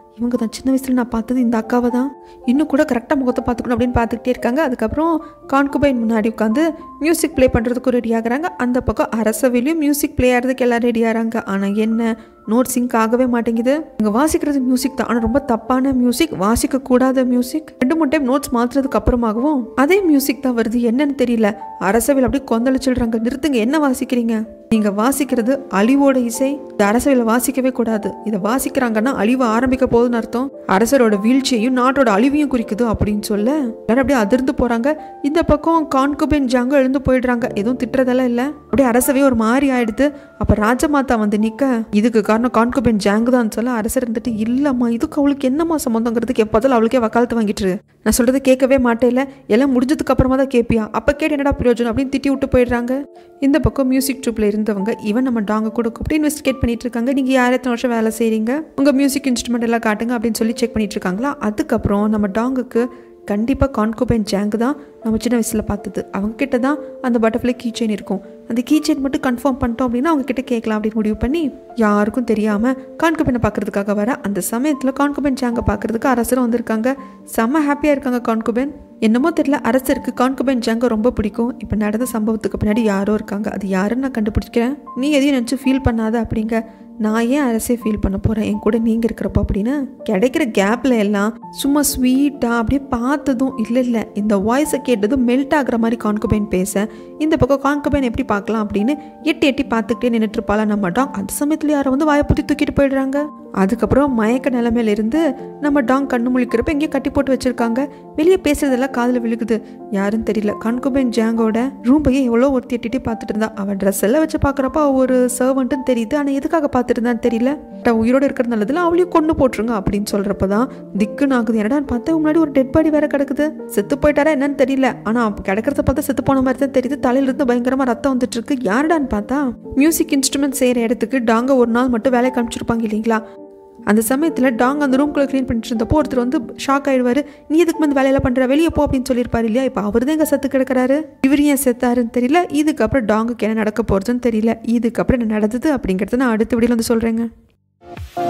இவங்க தான் சின்ன வயசில் நான் பார்த்தது இந்த அக்காவை தான் இன்னும் கூட கரெக்டாக முகத்தை பார்த்துக்கணும் அப்படின்னு பார்த்துக்கிட்டே இருக்காங்க அதுக்கப்புறம் கான்குபைன் முன்னாடி உட்காந்து மியூசிக் ப்ளே பண்ணுறதுக்கு ரெடி ஆகுறாங்க அந்த பக்கம் அரசவையிலையும் மியூசிக் ப்ளே ஆகிறதுக்கு எல்லாம் ரெடி ஆகிறாங்க ஆனால் என்ன நோட் சிங்க் ஆகவே மாட்டேங்குது இங்கே வாசிக்கிறது மியூசிக் தான் ஆனால் ரொம்ப தப்பான மியூசிக் வாசிக்க கூடாத மியூசிக் ரெண்டு மூணு டைம் நோட்ஸ் மாற்றுறதுக்கு அப்புறமாகவும் அதே மியூசிக் தான் வருது என்னன்னு தெரியல அரசவையில் அப்படியே கொந்தளிச்சிடுறாங்க நிறுத்துங்க என்ன வாசிக்கிறீங்க நீங்க வாசிக்கிறது அழிவோட இசை இந்த அரசவையில் வாசிக்கவே கூடாது இதை வாசிக்கிறாங்கன்னா அழிவு ஆரம்பிக்க போகுதுன்னு அர்த்தம் அரசரோட வீழ்ச்சியையும் நாட்டோட அழிவையும் குறிக்குது அப்படின்னு சொல்ல எல்லாரும் அப்படியே அதிர்ந்து போறாங்க இந்த பக்கம் கான்குபென் ஜாங்க எழுந்து போயிடுறாங்க எதுவும் திட்டுறதெல்லாம் இல்லை அப்படியே அரசவே ஒரு மாதிரி ஆயிடுது அப்ப ராஜமாதா வந்து நிக்க இதுக்கு காரணம் கான்குபென் ஜாங்கு தான் சொல்ல அரசர் இருந்துட்டு இல்லம்மா இதுக்கு அவளுக்கு என்னம்மா சம்மந்தங்கிறதுக்கு எப்போதாலும் அவளுக்கே வக்காலத்து வாங்கிட்டு நான் சொல்றது கேட்கவே மாட்டேல எல்லாம் முடிஞ்சதுக்கு அப்புறமா தான் கேட்பியா அப்ப கேட்டு என்னடா பிரயோஜனம் அப்படின்னு திட்டி விட்டு போயிடுறாங்க இந்த பக்கம் மியூசிக் ட்ரூப்ல இருந்தவங்க இவன் நம்ம டாங்க கூட கூப்பிட்டு இன்வெஸ்டிகேட் பண்ணிட்டு இருக்காங்க நீங்க யார் எத்தனை வருஷம் வேலை செய்றீங்க உங்க மியூசிக் இன்ஸ்ட்ருமெண்ட் எல்லாம் காட்டுங்க அப்படின்னு சொல்லி செக் பண்ணிட்டு இருக்காங்களா அதுக்கப்புறம் நம்ம டாங்குக்கு கண்டிப்பாக கான்கோபைன் ஜாங்கு தான் நம்ம சின்ன வயசில் பார்த்தது அவங்க கிட்ட தான் அந்த பட்டர்ஃப்ளை கீ செயின் இருக்கும் அந்த கீ செயின் மட்டும் கன்ஃபார்ம் பண்ணிட்டோம் அப்படின்னா அவங்க கிட்ட கேட்கலாம் அப்படின்னு முடிவு பண்ணி யாருக்கும் தெரியாமல் கான்கோபைனை பார்க்கறதுக்காக வர அந்த சமயத்தில் கான்கோபைன் ஜாங்கை பார்க்கறதுக்கு அரசரும் வந்திருக்காங்க செம்ம ஹாப்பியாக இருக்காங்க கான்கோபைன் என்னமோ தெரியல அரசருக்கு கான்கோபைன் ஜாங்க ரொம்ப பிடிக்கும் இப்போ நடந்த சம்பவத்துக்கு பின்னாடி யாரோ இருக்காங்க அது யாருன்னு நான் கண்டுபிடிக்கிறேன் நீ எதையும் நினச்சி ஃபீல் பண்ணாத அப்படிங்க நான் ஏன் அரசே ஃபீல் பண்ண போகிறேன் என் கூட நீங்கள் இருக்கிறப்போ அப்படின்னு கிடைக்கிற கேப்பில் எல்லாம் சும்மா ஸ்வீட்டாக அப்படியே பார்த்ததும் இல்லை இல்லை இந்த வாய்ஸை கேட்டதும் மெல்ட் ஆகுற மாதிரி கான்குபைன் பேச இந்த பக்கம் கான்குபைன் எப்படி பார்க்கலாம் அப்படின்னு எட்டி எட்டி பார்த்துக்கிட்டே நின்றுட்டு இருப்பாளா நம்ம டாங் அந்த சமயத்தில் யாரை வந்து வாயை புத்தி தூக்கிட்டு போயிடுறாங்க அதுக்கப்புறம் மயக்க நிலைமையில இருந்து நம்ம டாங் கண்ணு முழிக்கிறப்ப எங்கேயோ கட்டி போட்டு வச்சிருக்காங்க வெளியே பேசுறதெல்லாம் காதில் விழுகுது யாருன்னு தெரியல கான்குபைன் ஜாங்கோட ரூம்பையே எவ்வளோ ஒருத்தி எட்டிட்டு பார்த்துட்டு இருந்தா அவன் ட்ரெஸ் எல்லாம் வச்சு பார்க்குறப்ப ஒரு சர்வெண்ட்டுன்னு தெரியுது ஆனால் எதுக்காக பார்த்துட்டு இருந்தான்னு தெரியல அவ உயிரோட இருக்கிறது நல்லதுல அவளையும் கொண்டு போட்டுருங்க அப்படின்னு சொல்றப்ப தான் திக்குன்னு ஆகுது என்னடான்னு பார்த்தா முன்னாடி ஒரு டெட் பாடி வேற கிடக்குது செத்து போயிட்டாரா என்னன்னு தெரியல ஆனா அப்ப கிடக்கிறத பார்த்தா செத்து போன மாதிரி தான் தெரியுது தலையில இருந்து பயங்கரமா ரத்தம் வந்துட்டு இருக்கு யாருடான்னு பார்த்தா மியூசிக் இன்ஸ்ட்ருமெண்ட் செய்யற இடத்துக்கு டாங்க ஒரு நாள் மட்டும் வேலை காமிச்சிருப்பாங்க இல்லைங்களா அந்த சமயத்தில் டாங் அந்த ரூம்குள்ளே க்ளீன் பண்ணிட்டு இருந்தப்போ ஒருத்தர் வந்து ஷாக் ஆயிடுவார் நீ எதுக்கு வந்து வேலையெல்லாம் பண்ணுற வெளியே போ அப்படின்னு சொல்லியிருப்பாரு இல்லையா இப்போ அவர் தான் எங்கள் செத்து கிடக்கிறாரு இவர் ஏன் செத்தாருன்னு தெரியல இதுக்கப்புறம் டாங்குக்கு என்ன நடக்க போகிறதுன்னு தெரியல இதுக்கப்புறம் என்ன நடந்தது அப்படிங்கிறத நான் அடுத்த வீடியோவில் வந்து சொல்கிறேங்க